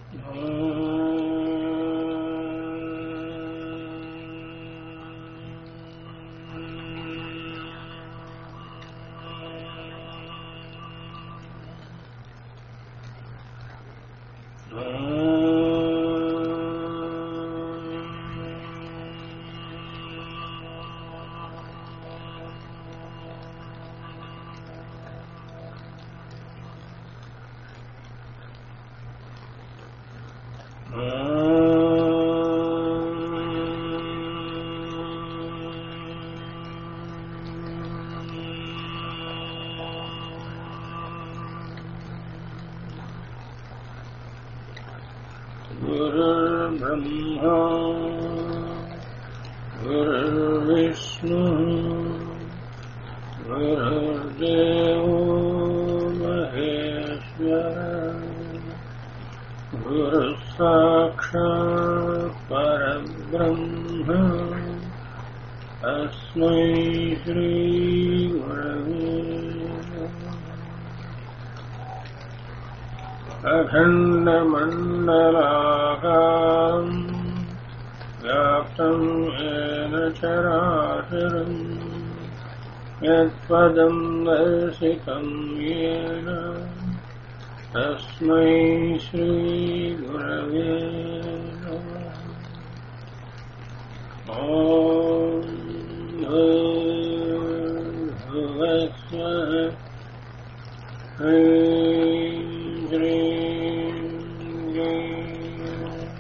गुरुर्ब्रह्मा गुरुर्विष्णु गुरुर्देवो महेश्वर गुरुः साक्षात् परब्रह्म अस्मै श्रीगुरवे नमः अखण्डमण्डलाकारम् व्याप्तम् येन चराचरम् यत्पदम् दर्शितम् येन तस्मै श्रीगुरवे नमः ॐ भूर्भुवस्वः ह्रीं श्रीं क्लीं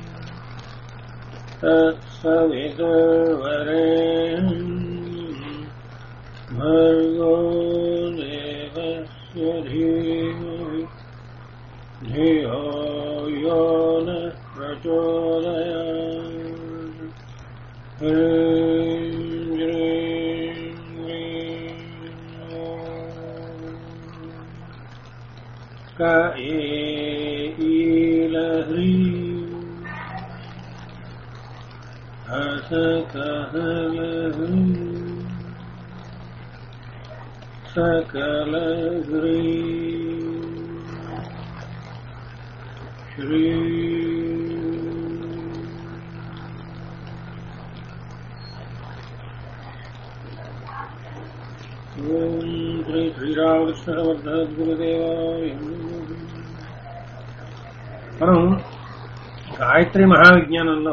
तत्सवितुर्वरेण्यं भर्गो देवस्य धीमहि धियो यो नः प्रचोदयात् ह्रीं श्रीं क्लीं ॐ क ईलह्री हसकहलह्री सकलह्री श्री ఓం శ్రీ శ్రీరామకృష్ణవర్ధద్గురుదేవాయ మనం గాయత్రి మహావిజ్ఞానంలో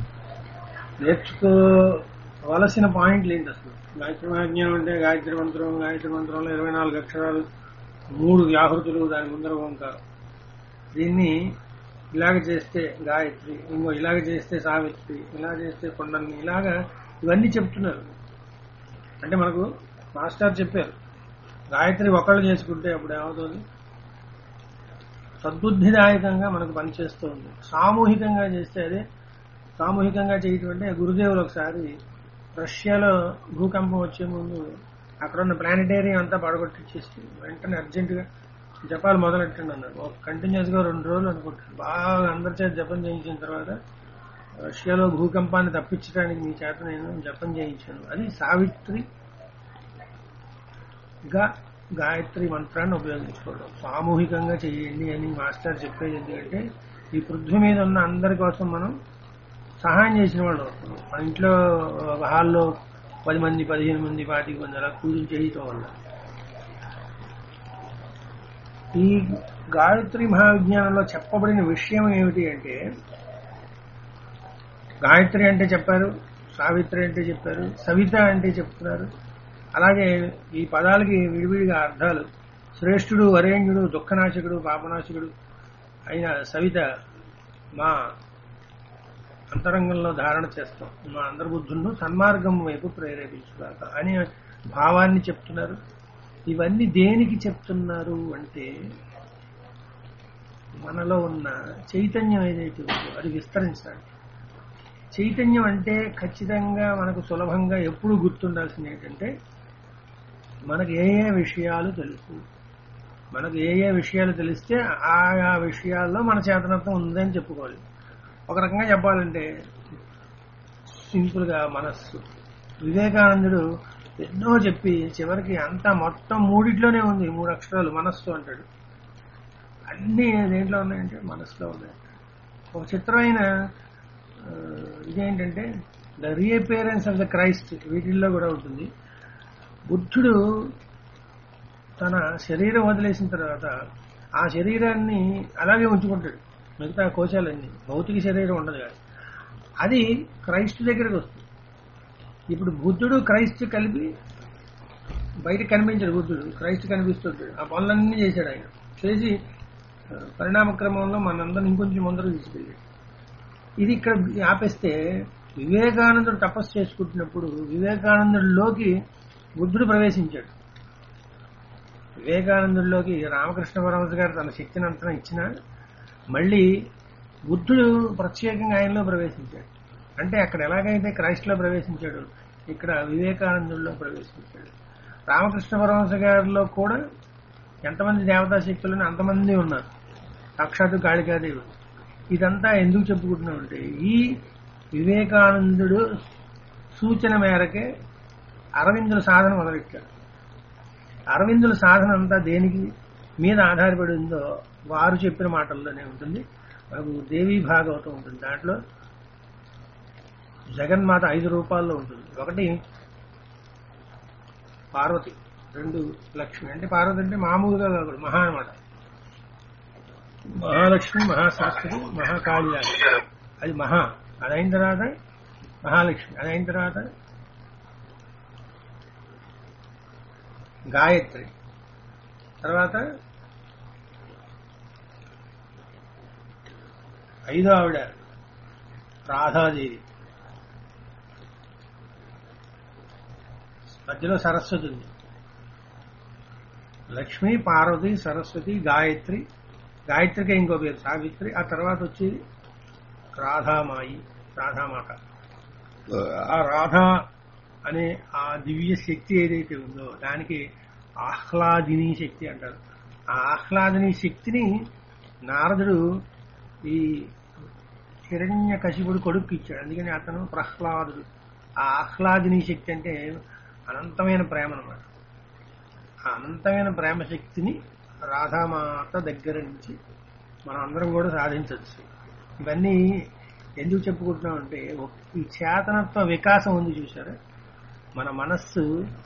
నేర్చుకోవలసిన పాయింట్లు ఏంటి అసలు గాయత్రి మహావిజ్ఞానం అంటే గాయత్రి మంత్రం గాయత్రి మంత్రంలో ఇరవై నాలుగు అక్షరాలు మూడు వ్యాహృతులు దాని ముందర ఓంకారం దీన్ని ఇలాగ చేస్తే గాయత్రి ఇంకో ఇలాగ చేస్తే సావిత్రి ఇలా చేస్తే కొండల్ని ఇలాగా ఇవన్నీ చెప్తున్నారు అంటే మనకు మాస్టర్ చెప్పారు గాయత్రి ఒకళ్ళు చేసుకుంటే అప్పుడు ఏమవుతుంది సద్బుద్ధిదాయకంగా మనకు పనిచేస్తూ ఉంది సామూహికంగా చేస్తే అదే సామూహికంగా చేయటం అంటే గురుదేవులు ఒకసారి రష్యాలో భూకంపం వచ్చే ముందు అక్కడ ఉన్న ప్లానిటేరియం అంతా పడగొట్టించేసి వెంటనే అర్జెంటుగా జపాలు మొదలెట్టండి అన్నారు ఒక కంటిన్యూస్ గా రెండు రోజులు అనుకుంటారు బాగా అందరి చేత జపం చేయించిన తర్వాత రష్యాలో భూకంపాన్ని తప్పించడానికి మీ చేత నేను జపం చేయించాను అది సావిత్రి గా గాయత్రి మంత్రాన్ని ఉపయోగించుకోవడం సామూహికంగా చేయండి అని మాస్టర్ చెప్పేది ఎందుకంటే ఈ పృథ్వీ మీద ఉన్న అందరి కోసం మనం సహాయం చేసిన వాళ్ళు అవుతాం. మన ఇంట్లో ఒక హాల్లో పది మంది పదిహేను మంది పాతిక మంది అలా కూర్చొని చేయటం వల్ల ఈ గాయత్రి మహావిజ్ఞానంలో చెప్పబడిన విషయం ఏమిటి అంటే గాయత్రి అంటే చెప్పారు సావిత్రి అంటే చెప్పారు సవిత అంటే చెప్తున్నారు అలాగే ఈ పదాలకి విడివిడిగా అర్థాలు శ్రేష్ఠుడు వరేణ్యుడు దుఃఖనాశకుడు పాపనాశకుడు అయిన సవిత మా అంతరంగంలో ధారణ చేస్తాం మా అంతర్బుద్ధులను సన్మార్గం వైపు ప్రేరేపించుగాక అనే భావాన్ని చెప్తున్నారు ఇవన్నీ దేనికి చెప్తున్నారు అంటే మనలో ఉన్న చైతన్యం ఏదైతే ఉందో అది విస్తరించడానికి చైతన్యం అంటే ఖచ్చితంగా మనకు సులభంగా ఎప్పుడు గుర్తుండాల్సింది ఏంటంటే మనకు ఏ ఏ విషయాలు తెలుసు మనకు ఏ ఏ విషయాలు తెలిస్తే ఆయా విషయాల్లో మన చేతనత్వం ఉందని చెప్పుకోవాలి ఒక రకంగా చెప్పాలంటే సింపుల్ గా మనస్సు వివేకానందుడు ఎన్నో చెప్పి చివరికి అంతా మొత్తం మూడిట్లోనే ఉంది మూడు అక్షరాలు మనస్సు అంటాడు అన్ని దేంట్లో ఉన్నాయంటే మనస్సులో ఉన్నాయి ఒక చిత్రమైన ఆ, ఇదేంటంటే the reappearance of the Christ వీటిల్లో కూడా ఉంటుంది బుద్ధుడు తన శరీరం వదిలేసిన తర్వాత ఆ శరీరాన్ని అలాగే ఉంచుకుంటాడు మిగతా కోశాలన్నీ భౌతిక శరీరం ఉండదు కాదు అది క్రైస్ట్ దగ్గరకు వస్తుంది ఇప్పుడు బుద్ధుడు క్రైస్ట్ కలిపి బయట కనిపించాడు బుద్ధుడు క్రైస్ట్ కనిపిస్తుంటాడు ఆ పనులన్నీ చేశాడు ఆయన చేసి ఆ, పరిణామ క్రమంలో మనందరం ఇంకొంచెం ముందరకు తీసుకెళ్ళాడు ఇది ఇక్కడ ఆపేస్తే వివేకానందుడు తపస్సు చేసుకుంటున్నప్పుడు వివేకానందుడిలోకి బుద్ధుడు ప్రవేశించాడు వివేకానందుడిలోకి రామకృష్ణ పరమహంస గారు తన శక్తిని అంతా ఇచ్చినా మళ్ళీ బుద్ధుడు ప్రత్యేకంగా ఆయనలో ప్రవేశించాడు అంటే అక్కడ ఎలాగైతే క్రైస్ట్లో ప్రవేశించాడు ఇక్కడ వివేకానందుడిలో ప్రవేశించాడు రామకృష్ణ పరమహంస గారిలో కూడా ఎంతమంది దేవతా శక్తులు అంతమంది ఉన్నారు సాక్షాత్తు కాళికాదేవి ఇదంతా ఎందుకు చెప్పుకుంటున్నామంటే ఈ వివేకానందుడు సూచన మేరకే అరవిందుల సాధన మొదలెట్టాడు అరవిందుల సాధన అంతా దేనికి మీద ఆధారపడి ఉందో వారు చెప్పిన మాటల్లోనే ఉంటుంది మనకు దేవీ భాగవతం ఉంటుంది దాంట్లో జగన్మాత ఐదు రూపాల్లో ఉంటుంది ఒకటి పార్వతి రెండు లక్ష్మి అంటే పార్వతి అంటే మామూలుగా కాదు మహా అనమాట మహాలక్ష్మి మహాసరస్వతి మహాకాళి అది మహా అదైన తర్వాత మహాలక్ష్మి అదైన తర్వాత గాయత్రి తర్వాత ఐదో ఆవిడ రాధాదేవి మధ్యలో సరస్వతి ఉంది లక్ష్మి పార్వతి సరస్వతి గాయత్రి గాయత్రికే ఇంకో పేరు సావిత్రి ఆ తర్వాత వచ్చి రాధామాయి రాధామాత ఆ రాధా అనే ఆ దివ్య శక్తి ఏదైతే ఉందో దానికి ఆహ్లాదిని శక్తి అంటారు ఆ ఆహ్లాదిని శక్తిని నారదుడు ఈ హిరణ్య కశిపుడు కొడుకు ఇచ్చాడు అందుకని అతను ప్రహ్లాదుడు ఆ ఆహ్లాదిని శక్తి అంటే అనంతమైన ప్రేమ అనమాట ఆ అనంతమైన ప్రేమ శక్తిని రాధామాత దగ్గర నుంచి మనం అందరం కూడా సాధించవచ్చు ఇవన్నీ ఎందుకు చెప్పుకుంటున్నామంటే ఒక- ఈ చేతనత్వ వికాసం ఉంది చూసారా మన మనస్సు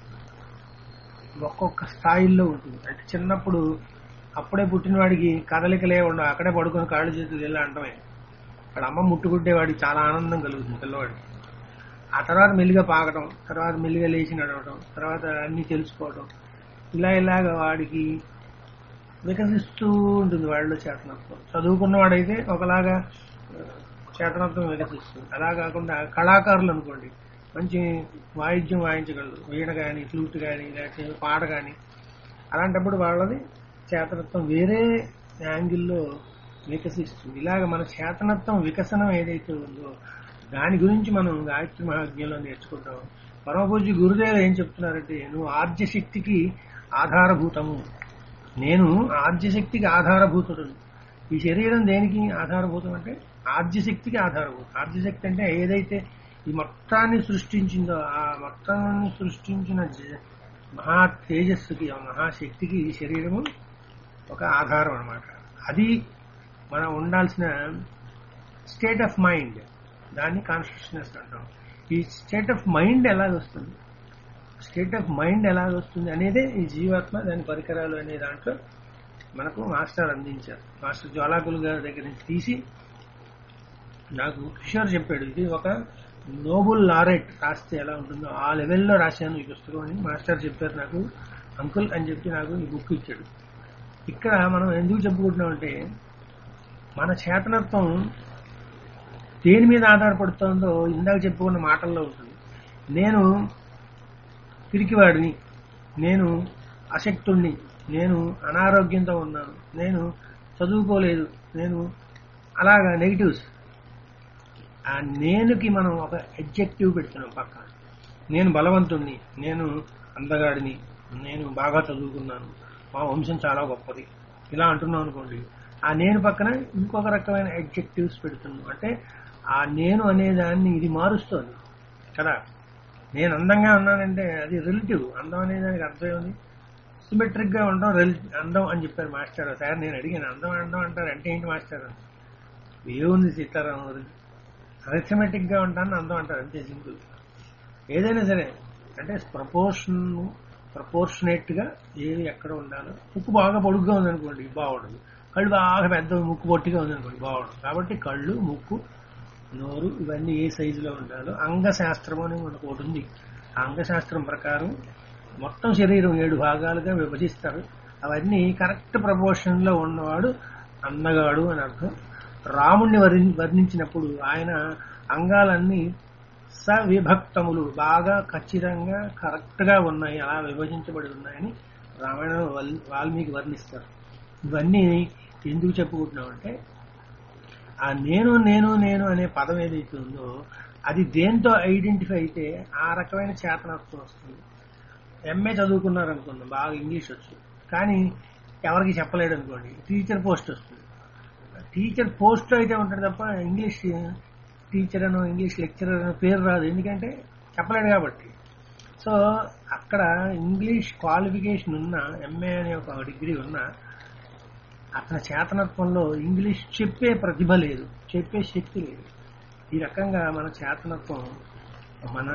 ఒక్కొక్క స్థాయిల్లో ఉంటుంది అంటే చిన్నప్పుడు అప్పుడే పుట్టినవాడికి కదలికలే ఉండవు అక్కడే పడుకొని కాళ్ళు చేతులు ఇలా అంటమే అక్కడ అమ్మ ముట్టుకుంటే వాడికి చాలా ఆనందం కలుగుతుంది పిల్లవాడికి ఆ తర్వాత మెల్లిగా పాకడం తర్వాత మెల్లిగా లేచి నడవడం తర్వాత అన్ని తెలుసుకోవడం ఇలా ఇలాగ వాడికి వికసిస్తూ ఉంటుంది వాళ్ళలో చేతనత్వం చదువుకున్నవాడైతే ఒకలాగా ఆ, చేతనత్వం వికసిస్తుంది అలా కాకుండా కళాకారులు అనుకోండి మంచి వాయిద్యం వాయించగలరు వీణ కానీ ఫ్లూట్ కానీ లేకపోతే పాట కానీ అలాంటప్పుడు వాళ్ళది చేతనత్వం వేరే యాంగిల్లో వికసిస్తుంది ఇలాగ మన చేతనత్వం వికసనం ఏదైతే ఉందో దాని గురించి మనం గాయత్రి మహాజ్ఞంలో నేర్చుకుంటాం పరమపూజ్య గురుదేవులు ఏం చెప్తున్నారంటే నువ్వు ఆర్జశక్తికి ఆధారభూతము నేను ఆర్జశక్తికి ఆధారభూతుడు ఈ శరీరం దేనికి ఆధారభూతం అంటే ఆర్జశక్తికి ఆధారభూతం ఆర్జశక్తి అంటే ఏదైతే ఈ మొత్తాన్ని సృష్టించిందో ఆ మొత్తాన్ని సృష్టించిన జ- మహా తేజస్సుకి ఆ మహాశక్తికి ఈ శరీరము ఒక ఆధారం అన్నమాట అది మనం ఉండాల్సిన స్టేట్ ఆఫ్ మైండ్ దాన్ని కాన్షియస్నెస్ అంటాం ఈ స్టేట్ ఆఫ్ మైండ్ ఎలాగ వస్తుంది స్టేట్ ఆఫ్ మైండ్ ఎలాగ వస్తుంది అనేదే ఈ జీవాత్మ దాని పరికరాలు అనే దాంట్లో మనకు మాస్టర్ అందించారు మాస్టర్ జ్వాలాకులు గారి దగ్గర నుంచి తీసి నాకు కిషోర్ చెప్పాడు ఇది ఒక నోబుల్ లారెట్ రాస్తే ఎలా ఉంటుందో ఆ లెవెల్లో రాశాను ఈ పుస్తకం అని మాస్టర్ చెప్పారు నాకు అంకుల్ అని చెప్పి నాకు ఈ బుక్ ఇచ్చాడు ఇక్కడ మనం ఎందుకు చెప్పుకుంటున్నామంటే మన చేతనత్వం దేని మీద ఆధారపడుతోందో ఇందాక చెప్పుకున్న మాటల్లో ఉంటుంది నేను పిరికివాడిని నేను అశక్తుణ్ణి నేను అనారోగ్యంతో ఉన్నాను నేను చదువుకోలేదు నేను అలాగా నెగిటివ్స్ ఆ నేనుకి మనం ఒక ఎడ్జెక్టివ్ పెడుతున్నాం పక్కన నేను బలవంతుణ్ణి నేను అందగాడిని నేను బాగా చదువుకున్నాను మా వంశం చాలా గొప్పది ఇలా అంటున్నాం అనుకోండి ఆ నేను పక్కన ఇంకొక రకమైన ఎడ్జెక్టివ్స్ పెడుతున్నాం అంటే ఆ నేను అనే దాన్ని ఇది మారుస్తోంది కదా నేను అందంగా ఉన్నానంటే అది రిలేటివ్ అందం అనే దానికి అర్థం ఏముంది సిమెట్రిక్ గా ఉండడం రిల్ అందం అని చెప్పారు మాస్టర్ సార్ నేను అడిగాను అందం అందం అంటారు అంటే ఏంటి మాస్టర్ అని ఏముంది సీతారాముడు అరిథమెటిక్ గా ఉంటాను అందం అంటారు అంతే సింపుల్ ఏదైనా సరే అంటే ప్రపోర్షన్ ప్రపోర్షనేట్ గా ఏది ఎక్కడ ఉండాలో ముక్కు బాగా పొడుగ్గా ఉందనుకోండి బాగుండదు కళ్ళు బాగా పెద్ద ముక్కు పొట్టిగా ఉందనుకోండి బాగుండదు కాబట్టి కళ్ళు ముక్కు నోరు ఇవన్నీ ఏ సైజులో ఉండాలో అంగశాస్త్రం అని మనకు ఒకటి ఉంది ఆ అంగశాస్త్రం ప్రకారం మొత్తం శరీరం ఏడు భాగాలుగా విభజిస్తారు అవన్నీ కరెక్ట్ ప్రపోర్షన్ లో ఉన్నవాడు అందగాడు అని అర్థం రాముణ్ణి వర్ణి వర్ణించినప్పుడు ఆయన అంగాలన్నీ సవిభక్తములు బాగా ఖచ్చితంగా కరెక్ట్ గా ఉన్నాయి అలా విభజించబడి ఉన్నాయని రామాయణం వల్- వాల్మీకి వర్ణిస్తారు ఇవన్నీ ఎందుకు చెప్పుకుంటున్నామంటే ఆ నేను నేను నేను అనే పదం ఏదైతే ఉందో అది దేంతో ఐడెంటిఫై అయితే ఆ రకమైన చేతనత్వం వస్తుంది ఎంఏ చదువుకున్నారు అనుకుందాం బాగా ఇంగ్లీష్ వచ్చు కానీ ఎవరికి చెప్పలేడు అనుకోండి టీచర్ పోస్ట్ వస్తుంది టీచర్ పోస్ట్ అయితే ఉంటాడు తప్ప ఇంగ్లీష్ టీచర్ అనో ఇంగ్లీష్ లెక్చరర్ అనో పేరు రాదు ఎందుకంటే చెప్పలేడు కాబట్టి సో అక్కడ ఇంగ్లీష్ క్వాలిఫికేషన్ ఉన్న ఎంఏ అనే ఒక డిగ్రీ ఉన్న అతని చేతనత్వంలో ఇంగ్లీష్ చెప్పే ప్రతిభ లేదు చెప్పే శక్తి లేదు ఈ రకంగా మన చేతనత్వం మన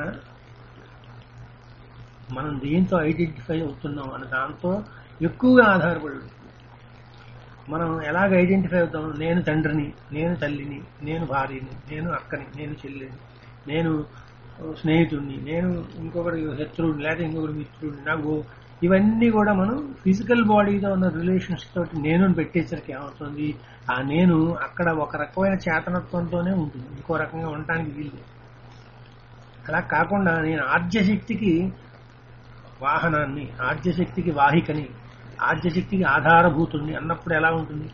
మనం దేంతో ఐడెంటిఫై అవుతున్నాం అనే దాంతో ఎక్కువగా ఆధారపడి ఉంటుంది మనం ఎలాగ ఐడెంటిఫై అవుతాం నేను తండ్రిని నేను తల్లిని నేను భార్యని నేను అక్కని నేను చెల్లిని నేను స్నేహితుడిని నేను ఇంకొకటి శత్రువుని లేదా ఇంకొకటి మిత్రుడిని నాకు ఇవన్నీ కూడా మనం ఫిజికల్ బాడీతో ఉన్న రిలేషన్స్ తోటి నేను పెట్టేసరికి ఏమవుతుంది ఆ నేను అక్కడ ఒక రకమైన చేతనత్వంతోనే ఉంటుంది ఇంకో రకంగా ఉండటానికి వీలు లేదు. అలా కాకుండా నేను ఆర్జశక్తికి వాహనాన్ని ఆర్జశక్తికి వాహికని ఆర్జశక్తికి ఆధారభూతుణ్ణి అన్నప్పుడు ఎలా ఉంటుంది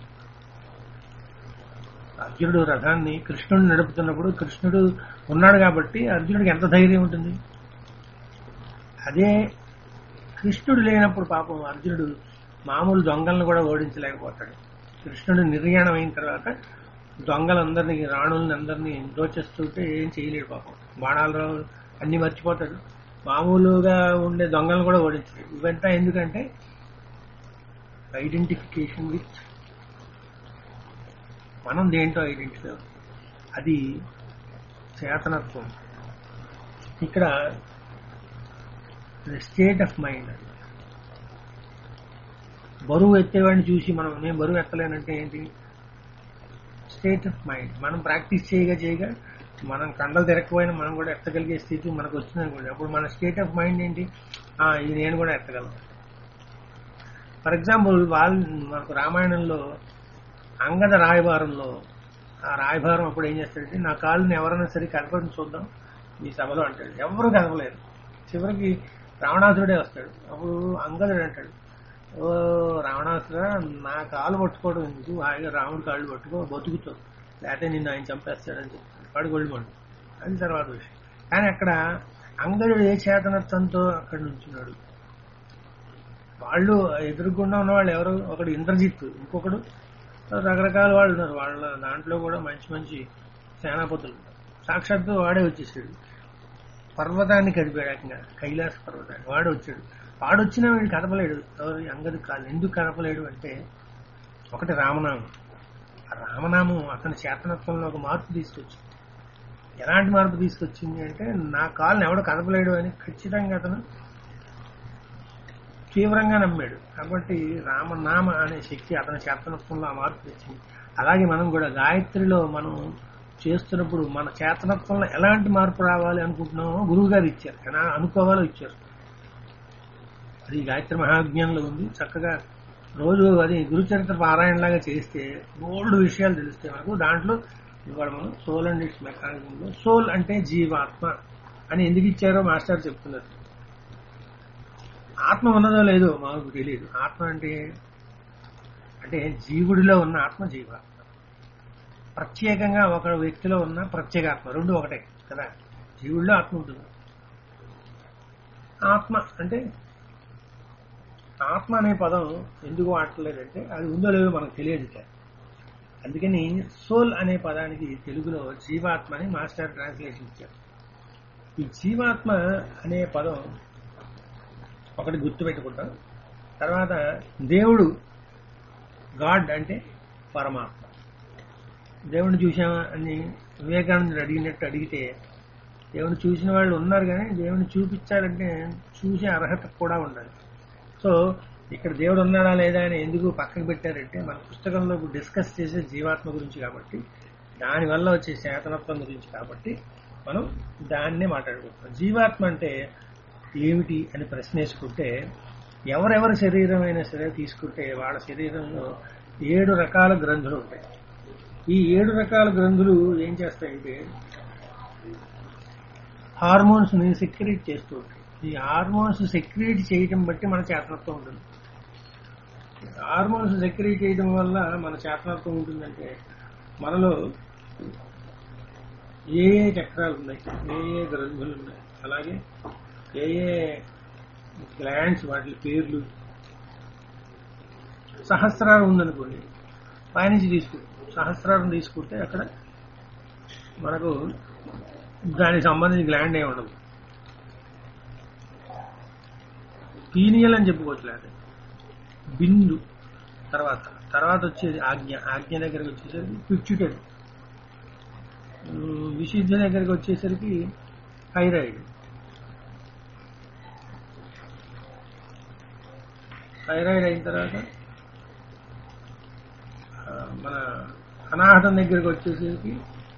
అర్జునుడు రథాన్ని కృష్ణుడు నడుపుతున్నప్పుడు కృష్ణుడు ఉన్నాడు కాబట్టి అర్జునుడికి ఎంత ధైర్యం ఉంటుంది అదే కృష్ణుడు లేనప్పుడు పాపం అర్జునుడు మామూలు దొంగలను కూడా ఓడించలేకపోతాడు కృష్ణుడు నిర్యాణం అయిన తర్వాత దొంగలందరినీ రాణుల్ని అందరినీ దోచేస్తుంటే ఏం చేయలేడు పాపం బాణాలు అన్ని మర్చిపోతాడు మామూలుగా ఉండే దొంగలను కూడా ఓడించలేడు ఇవంతా ఎందుకంటే ఐడెంటిఫికేషన్ విత్ మనం దేంటో ఐడెంటిఫై అవుతాం అది చేతనత్వం ఇక్కడ స్టేట్ ఆఫ్ మైండ్ బరువు ఎత్తేవాడిని చూసి మనం నేను బరువు ఎత్తలేనంటే ఏంటి స్టేట్ ఆఫ్ మైండ్ మనం ప్రాక్టీస్ చేయగా చేయగా మనం కండలు తిరగకపోయినా మనం కూడా ఎత్తగలిగే స్థితి మనకు వచ్చింది అనుకోండి అప్పుడు మన స్టేట్ ఆఫ్ మైండ్ ఏంటి ఆ, ఇది నేను కూడా ఎత్తగలను ఫర్ ఎగ్జాంపుల్ వాళ్ళు మనకు రామాయణంలో అంగద రాయబారంలో ఆ రాయబారం అప్పుడు ఏం చేస్తాడంటే నా కాళ్ళని ఎవరైనా సరే కనపడిని చూద్దాం ఈ సభలో అంటాడు ఎవరు కనపలేరు చివరికి రావణాసురుడే వస్తాడు అప్పుడు అంగదుడు అంటాడు ఓ రావణాసుర నా కాలు పట్టుకోవడం ఎందుకు హాయిగా రాముడు కాళ్ళు పట్టుకో బతుకుతో లేకపోతే నిన్ను ఆయన చంపేస్తాడని చెప్తాడు వాడు గొళ్ళిమండు అది తర్వాత విషయం కానీ అక్కడ అంగదుడు ఏ చేతనత్వంతో అక్కడ నుంచున్నాడు వాళ్ళు ఎదురుగుండా ఉన్న వాళ్ళు ఎవరు ఒకడు ఇంద్రజిత్ ఇంకొకడు రకరకాల వాళ్ళు ఉన్నారు వాళ్ళ దాంట్లో కూడా మంచి మంచి సేనాపతులు ఉన్నారు. సాక్షాత్తు వాడే వచ్చేసాడు పర్వతాన్ని కదిపాడు ఏకంగా కైలాస పర్వతాన్ని వాడు వచ్చాడు వాడు వచ్చినా వీడు కదపలేడు ఎవరు అంగది కాదు ఎందుకు కదపలేడు అంటే ఒకటి రామనామం ఆ రామనామం అతని చేతనత్వంలో ఒక మార్పు తీసుకొచ్చింది ఎలాంటి మార్పు తీసుకొచ్చింది అంటే నా కాళ్ళని ఎవడు కదపలేడు అని ఖచ్చితంగా అతను తీవ్రంగా నమ్మాడు కాబట్టి రామనామ అనే శక్తి అతని చేతనత్వంలో ఆ మార్పు తెచ్చింది అలాగే మనం కూడా గాయత్రిలో మనం చేస్తున్నప్పుడు మన చేతనత్వంలో ఎలాంటి మార్పు రావాలి అనుకుంటున్నామో గురువు గారు ఇచ్చారు ఎలా అనుకోవాలో ఇచ్చారు అది గాయత్రి మహాజ్ఞానంలో ఉంది చక్కగా రోజు అది గురుచరిత్ర పారాయణలాగా చేస్తే బోల్డ్ విషయాలు తెలుస్తాయి మనకు దాంట్లో ఇవాళ మనం సోల్ అండ్ ఇట్స్ మెకానిజంలో సోల్ అంటే జీవాత్మ అని ఎందుకు ఇచ్చారో మాస్టర్ చెప్తున్నారు ఆత్మ ఉన్నదో లేదో మాకు తెలియదు ఆత్మ అంటే అంటే జీవుడిలో ఉన్న ఆత్మ జీవాత్మ ప్రత్యేకంగా ఒక వ్యక్తిలో ఉన్న ప్రత్యేగాత్మ రెండు ఒకటే కదా జీవుడిలో ఆత్మ ఉంటుంది ఆత్మ అంటే ఆత్మ అనే పదం ఎందుకు వాడలేదంటే అది ఉందో లేదో మనకు తెలియదు ఇక. అందుకని సోల్ అనే పదానికి తెలుగులో జీవాత్మ అని మాస్టర్ ట్రాన్స్లేషన్ ఇచ్చారు ఈ జీవాత్మ అనే పదం ఒకటి గుర్తుపెట్టుకుంటాం తర్వాత దేవుడు గాడ్ అంటే పరమాత్మ దేవుణ్ణి చూసామా అని వివేకానందుడు అడిగినట్టు అడిగితే దేవుని చూసిన వాళ్ళు ఉన్నారు కానీ దేవుని చూపించాలంటే చూసే అర్హత కూడా ఉండాలి సో ఇక్కడ దేవుడు ఉన్నాడా లేదా అని ఎందుకు పక్కకు పెట్టారంటే మన పుస్తకంలో ఇప్పుడు డిస్కస్ చేసే జీవాత్మ గురించి కాబట్టి దానివల్ల వచ్చే చేతనత్వం గురించి కాబట్టి మనం దాన్నే మాట్లాడుకుంటున్నాం జీవాత్మ అంటే ఏమిటి అని ప్రశ్న వేసుకుంటే ఎవరెవరి శరీరం అయినా సరే తీసుకుంటే వాళ్ళ శరీరంలో ఏడు రకాల గ్రంథులు ఉంటాయి ఈ ఏడు రకాల గ్రంథులు ఏం చేస్తాయంటే హార్మోన్స్ ని సెక్రేట్ చేస్తూ ఉంటాయి ఈ హార్మోన్స్ సెక్రేట్ చేయటం బట్టి మన చేతనత్వం ఉంటుంది హార్మోన్స్ సెక్రేట్ చేయడం వల్ల మన చేతనత్వం ఉంటుందంటే మనలో ఏ ఏ చక్రాలు ఉన్నాయి ఏ ఏ గ్రంథులు ఉన్నాయి అలాగే ఏ ఏ గ్లాండ్స్ వాటి పేర్లు సహస్రారం ఉందనుకోండి పైనుంచి తీసుకుంటాం సహస్రారం తీసుకుంటే అక్కడ మనకు దానికి సంబంధించి గ్లాండ్ ఏమి ఉండదు పీనియల్ అని చెప్పుకోవచ్చు లేదా బిందు తర్వాత తర్వాత వచ్చేది ఆజ్ఞ ఆజ్ఞ దగ్గరికి వచ్చేసరికి పిచ్చుటెడ్ విశుద్ధ దగ్గరికి వచ్చేసరికి థైరాయిడ్ థైరాయిడ్ అయిన తర్వాత ఆ, మన అనాహతం దగ్గరికి వచ్చేసరికి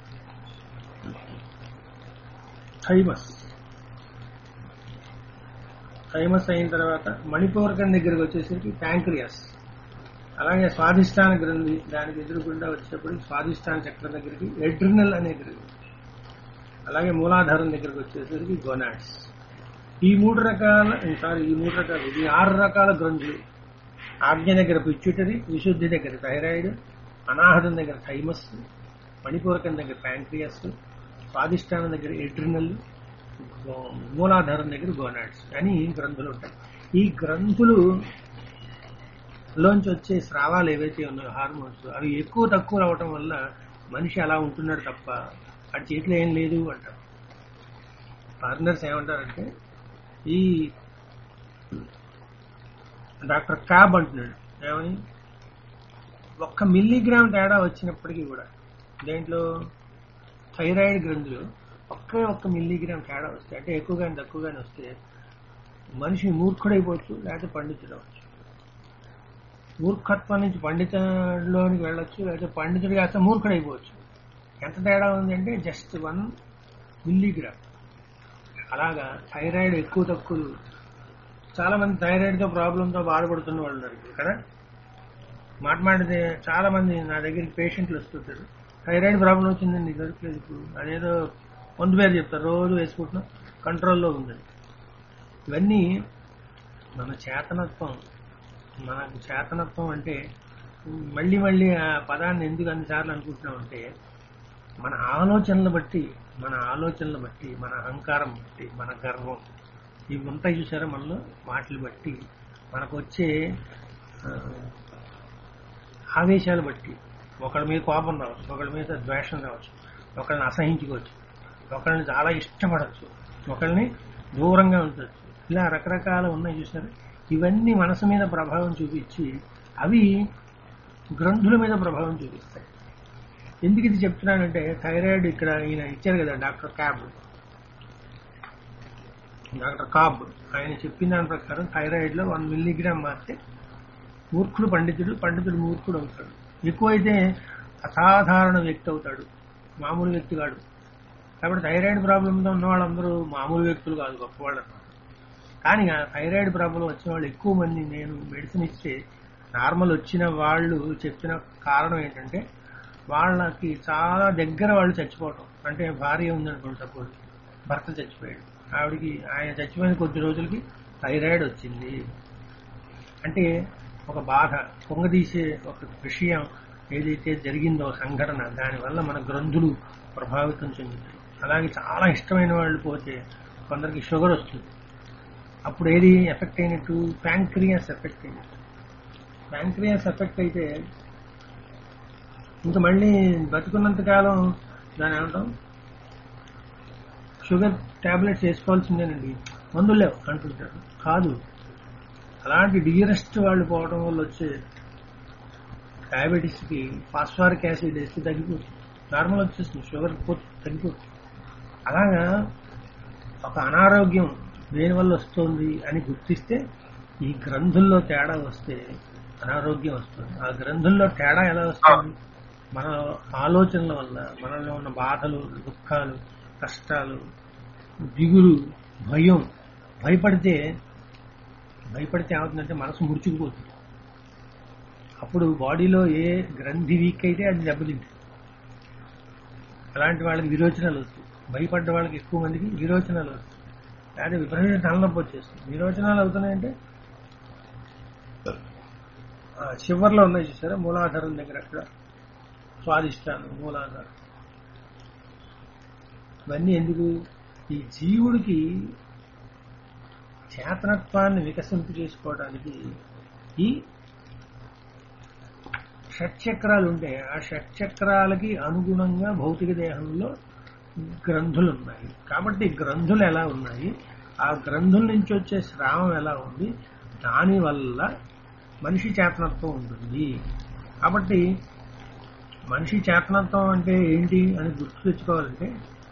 థైమస్ థైమస్ అయిన తర్వాత మణిపూరకం దగ్గరికి వచ్చేసరికి ప్యాంక్రియాస్ అలాగే స్వాధిష్టాన గ్రంథి దానికి ఎదురుకుండా వచ్చేటప్పుడు స్వాధిష్టాన చక్రం దగ్గరికి ఎడ్రినల్ అనే గ్రంథి అలాగే మూలాధారం దగ్గరికి వచ్చేసరికి గొనాడ్స్ ఈ మూడు రకాల సారీ ఈ మూడు రకాల ఈ ఆరు రకాల గ్రంథులు ఆజ్ఞ దగ్గర పిచ్యుటరీ విశుద్ధి దగ్గర థైరాయిడ్ అనాహతం దగ్గర థైమస్ మణిపూరకం దగ్గర ప్యాంక్రియాస్ స్వాధిష్టానం దగ్గర ఎడ్రినల్ గో- మూలాధారం దగ్గర గోనాడ్స్ అని గ్రంథులు ఉంటాయి ఈ గ్రంథులు లోంచి వచ్చే స్రావాలు ఏవైతే ఉన్నాయో హార్మోన్స్ అవి ఎక్కువ తక్కువ రావటం వల్ల మనిషి అలా ఉంటున్నాడు తప్ప వాడి చేతిలో ఏం లేదు అంటారు ఫారినర్స్ ఏమంటారంటే ఈ డాక్టర్ క్యాబ్ అంటున్నాడు ఏమని ఒక్క మిల్లీగ్రామ్ తేడా వచ్చినప్పటికీ కూడా దేంట్లో థైరాయిడ్ గ్రంథులు ఒకే ఒక్క మిల్లీగ్రామ్ తేడా వస్తే అంటే ఎక్కువగానే తక్కువగానే వస్తే మనిషి మూర్ఖుడైపోవచ్చు లేకపోతే పండితుడు అవ్వచ్చు మూర్ఖత్వం నుంచి పండితుల్లోనికి వెళ్ళొచ్చు లేకపోతే పండితుడు కాస్త మూర్ఖుడైపోవచ్చు ఎంత తేడా ఉంది అంటే జస్ట్ వన్ మిల్లీగ్రామ్ అలాగా థైరాయిడ్ ఎక్కువ తక్కువ చాలా మంది థైరాయిడ్ తో ప్రాబ్లమ్ తో బాధపడుతున్న వాళ్ళు ఉన్నారు ఇక్కడ మాట మాటితే చాలా మంది నా దగ్గరికి పేషెంట్లు వస్తుంటారు థైరాయిడ్ ప్రాబ్లం వచ్చిందండి దొరకలేదు ఇప్పుడు అదేదో మందు పేరు చెప్తారు రోజు వేసుకుంటున్నాం కంట్రోల్లో ఉందని ఇవన్నీ మన చేతనత్వం మనకు చేతనత్వం అంటే మళ్ళీ మళ్ళీ ఆ పదాన్ని ఎందుకు అన్నిసార్లు అనుకుంటున్నాం అంటే మన ఆలోచనలు బట్టి మన ఆలోచనలు బట్టి మన అహంకారం బట్టి మన గర్వం ఇవి ఉంటాయి చూసారా మనలో వాటిని బట్టి మనకు వచ్చే ఆ, ఆవేశాలు బట్టి ఒకళ్ళ మీద కోపం రావచ్చు ఒకళ్ళ మీద ద్వేషం రావచ్చు ఒకళ్ళని అసహించుకోవచ్చు ఒకళ్ళని చాలా ఇష్టపడవచ్చు ఒకళ్ళని దూరంగా ఉంచవచ్చు ఇలా రకరకాల ఉన్నాయి చూసారా ఇవన్నీ మనసు మీద ప్రభావం చూపించి అవి గ్రంథుల మీద ప్రభావం చూపిస్తాయి ఎందుకు ఇది చెప్తున్నానంటే థైరాయిడ్ ఇక్కడ ఈయన ఇచ్చారు కదా డాక్టర్ క్యాబ్ డాక్టర్ కాబ్ ఆయన చెప్పిన దాని ప్రకారం థైరాయిడ్ లో వన్ మిల్లీగ్రామ్ మారితే మూర్ఖుడు పండితుడు పండితుడు మూర్ఖుడు అవుతాడు ఎక్కువైతే అసాధారణ వ్యక్తి అవుతాడు మామూలు వ్యక్తి కాడు కాబట్టి థైరాయిడ్ ప్రాబ్లంతో ఉన్న వాళ్ళందరూ మామూలు వ్యక్తులు కాదు గొప్పవాళ్ళు అన్నమాట కానీ ఆ థైరాయిడ్ ప్రాబ్లం వచ్చిన వాళ్ళు ఎక్కువ మంది నేను మెడిసిన్ ఇస్తే నార్మల్ వచ్చిన వాళ్ళు చెప్పిన కారణం ఏంటంటే వాళ్ళకి చాలా దగ్గర వాళ్ళు చచ్చిపోవటం అంటే భార్య ఉందనుకోండి సపోజ్ భర్త చచ్చిపోయాడు ఆవిడికి ఆయన చచ్చిపోయిన కొద్ది రోజులకి థైరాయిడ్ వచ్చింది అంటే ఒక బాధ పొంగదీసే ఒక విషయం ఏదైతే జరిగిందో సంఘటన దానివల్ల మన గ్రంథులు ప్రభావితం చెందుతాయి అలాగే చాలా ఇష్టమైన వాళ్ళు పోతే కొందరికి షుగర్ వస్తుంది అప్పుడు ఏది ఎఫెక్ట్ అయినట్టు ప్యాంక్రియాస్ ఎఫెక్ట్ అయినట్టు ప్యాంక్రియాస్ ఎఫెక్ట్ అయితే ఇంకా మళ్ళీ బతుకున్నంత కాలం దాని ఏమంటాం షుగర్ టాబ్లెట్స్ వేసుకోవాల్సిందేనండి మందులు లేవు అంటుంటారు కాదు అలాంటి డియరెస్ట్ వాళ్ళు పోవడం వల్ల వచ్చే డయాబెటీస్ కి ఫాస్ఫారిక్ యాసిడ్ వేస్తే తగ్గిపోతుంది నార్మల్ వచ్చేస్తుంది షుగర్ పోతే తగ్గిపోతుంది అలాగా ఒక అనారోగ్యం దేనివల్ల వస్తుంది అని గుర్తిస్తే ఈ గ్రంథుల్లో తేడా వస్తే అనారోగ్యం వస్తుంది ఆ గ్రంథుల్లో తేడా ఎలా వస్తుంది మన ఆలోచనల వల్ల మనలో ఉన్న బాధలు దుఃఖాలు కష్టాలు దిగులు భయం భయపడితే భయపడితే ఏమవుతుందంటే మనసు ముడుచుకుపోతుంది అప్పుడు బాడీలో ఏ గ్రంథి వీక్ అయితే అది దెబ్బతింటుంది అలాంటి వాళ్ళకి విరోచనాలు వస్తాయి భయపడ్డ వాళ్ళకి ఎక్కువ మందికి విరోచనాలు వస్తాయి అదే విపరీత తలనొప్పి వచ్చేస్తుంది విరోచనాలు అవుతున్నాయంటే ఆ, చివర్లో ఉన్నాయి చూసారా మూలాధారం దగ్గర అక్కడ స్వాదిష్టానం మూలాధారం ఇవన్నీ ఎందుకు ఈ జీవుడికి చేతనత్వాన్ని వికసింపు చేసుకోవడానికి ఈ షట్చక్రాలు ఉంటాయి ఆ షట్చక్రాలకి అనుగుణంగా భౌతిక దేహంలో గ్రంథులు ఉన్నాయి కాబట్టి గ్రంథులు ఎలా ఉన్నాయి ఆ గ్రంథుల నుంచి వచ్చే స్రావం ఎలా ఉంది దాని వల్ల మనిషి చేతనత్వం ఉంటుంది కాబట్టి మనిషి చేతనత్వం అంటే ఏంటి అని గుర్తు తెచ్చుకోవాలంటే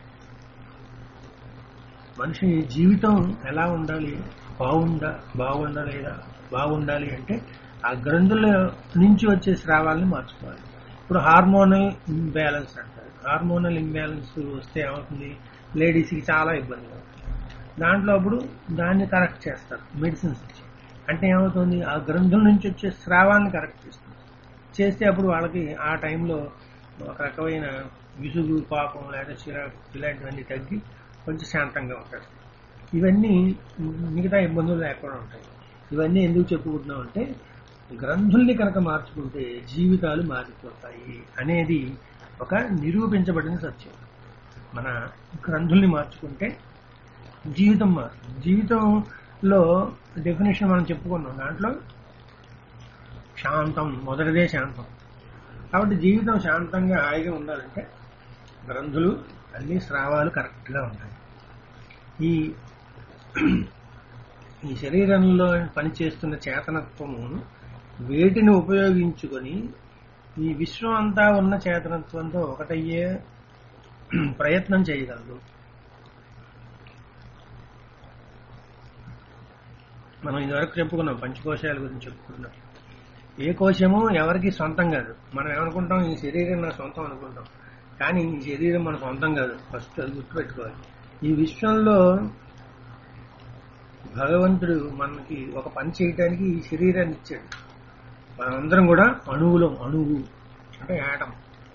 మనిషి జీవితం ఎలా ఉండాలి బాగుండా బాగుండలేదా బాగుండాలి అంటే ఆ గ్రంథుల నుంచి వచ్చే స్రావాల్ని మార్చుకోవాలి ఇప్పుడు హార్మోనల్ ఇంబ్యాలెన్స్ అంటారు హార్మోనల్ ఇంబ్యాలెన్స్ వస్తే ఏమవుతుంది లేడీస్కి చాలా ఇబ్బంది అవుతుంది దాంట్లో అప్పుడు దాన్ని కరెక్ట్ చేస్తారు మెడిసిన్స్ ఇచ్చి అంటే ఏమవుతుంది ఆ గ్రంథుల నుంచి వచ్చే స్రావాన్ని కరెక్ట్ చేస్తుంది చేస్తే అప్పుడు వాళ్ళకి ఆ టైంలో ఒక రకమైన విసుగు పాపం లేదా చిరాకు ఇలాంటివన్నీ తగ్గి కొంచెం శాంతంగా ఉంటారు ఇవన్నీ మిగతా ఇబ్బందులు లేకుండా ఉంటాయి ఇవన్నీ ఎందుకు చెప్పుకుంటున్నాం అంటే గ్రంథుల్ని కనుక మార్చుకుంటే జీవితాలు మారిపోతాయి అనేది ఒక నిరూపించబడిన సత్యం మన గ్రంథుల్ని మార్చుకుంటే జీవితం మారుతుంది జీవితంలో డెఫినేషన్ మనం చెప్పుకున్నాం దాంట్లో శాంతం మొదటిదే శాంతం కాబట్టి జీవితం శాంతంగా హాయిగా ఉండాలంటే గ్రంథులు అన్ని స్రావాలు కరెక్ట్గా ఉండాలి ఈ ఈ శరీరంలో పనిచేస్తున్న చేతనత్వము వేటిని ఉపయోగించుకొని ఈ విశ్వం అంతా ఉన్న చేతనత్వంతో ఒకటయ్యే ప్రయత్నం చేయగలదు మనం ఇదివరకు చెప్పుకున్నాం పంచకోశాల గురించి చెప్పుకున్నాం ఏ కోశము ఎవరికి సొంతం కాదు మనం ఏమనుకుంటాం ఈ శరీరం నా సొంతం అనుకుంటాం కానీ ఈ శరీరం మన సొంతం కాదు ఫస్ట్ అది గుర్తుపెట్టుకోవాలి ఈ విశ్వంలో భగవంతుడు మనకి ఒక పని చేయడానికి ఈ శరీరాన్ని ఇచ్చాడు మనమందరం కూడా అణువులం అణువు అంటే యాటం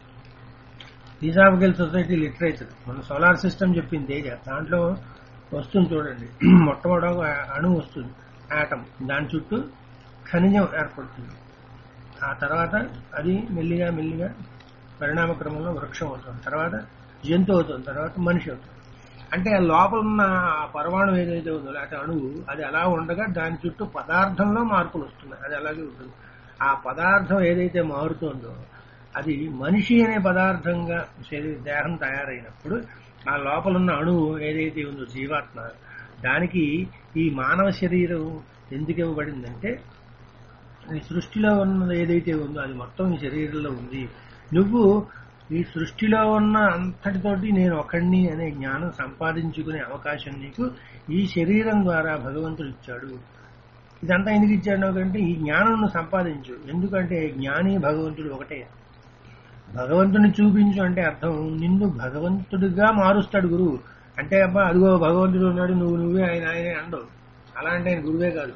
ఫిజాఫికల్ సొసైటీ లిటరేచర్ మన సోలార్ సిస్టమ్ చెప్పింది తేజ దాంట్లో వస్తుంది చూడండి మొట్టమొదటి ఒక అణువు వస్తుంది యాటం దాని చుట్టూ ఖనిజం ఏర్పడుతుంది ఆ తర్వాత అది మెల్లిగా మెల్లిగా పరిణామ క్రమంలో వృక్షం అవుతుంది తర్వాత జంతువు అవుతుంది తర్వాత మనిషి అవుతుంది అంటే ఆ లోపల ఉన్న ఆ పరమాణు ఏదైతే ఉందో లేకపోతే అణువు అది అలా ఉండగా దాని చుట్టూ పదార్థంలో మార్పులు వస్తున్నాయి అది అలాగే ఉంటుంది ఆ పదార్థం ఏదైతే మారుతుందో అది మనిషి అనే పదార్థంగా శరీర దేహం తయారైనప్పుడు ఆ లోపల ఉన్న అణువు ఏదైతే ఉందో జీవాత్మ దానికి ఈ మానవ శరీరం ఎందుకు ఇవ్వబడిందంటే ఈ సృష్టిలో ఉన్నది ఏదైతే ఉందో అది మొత్తం ఈ శరీరంలో ఉంది నువ్వు ఈ సృష్టిలో ఉన్న అంతటితోటి నేను ఒకడిని అనే జ్ఞానం సంపాదించుకునే అవకాశం నీకు ఈ శరీరం ద్వారా భగవంతుడు ఇచ్చాడు ఇదంతా ఎందుకు ఇచ్చాడు అంటే ఈ జ్ఞానం నువ్వు సంపాదించు ఎందుకంటే జ్ఞాని భగవంతుడు ఒకటే భగవంతుని చూపించు అంటే అర్థం నిన్ను భగవంతుడిగా మారుస్తాడు గురువు అంటే అబ్బా అదిగో భగవంతుడు ఉన్నాడు నువ్వు నువ్వే ఆయన ఆయనే అండవు అలా అంటే ఆయన గురువే కాదు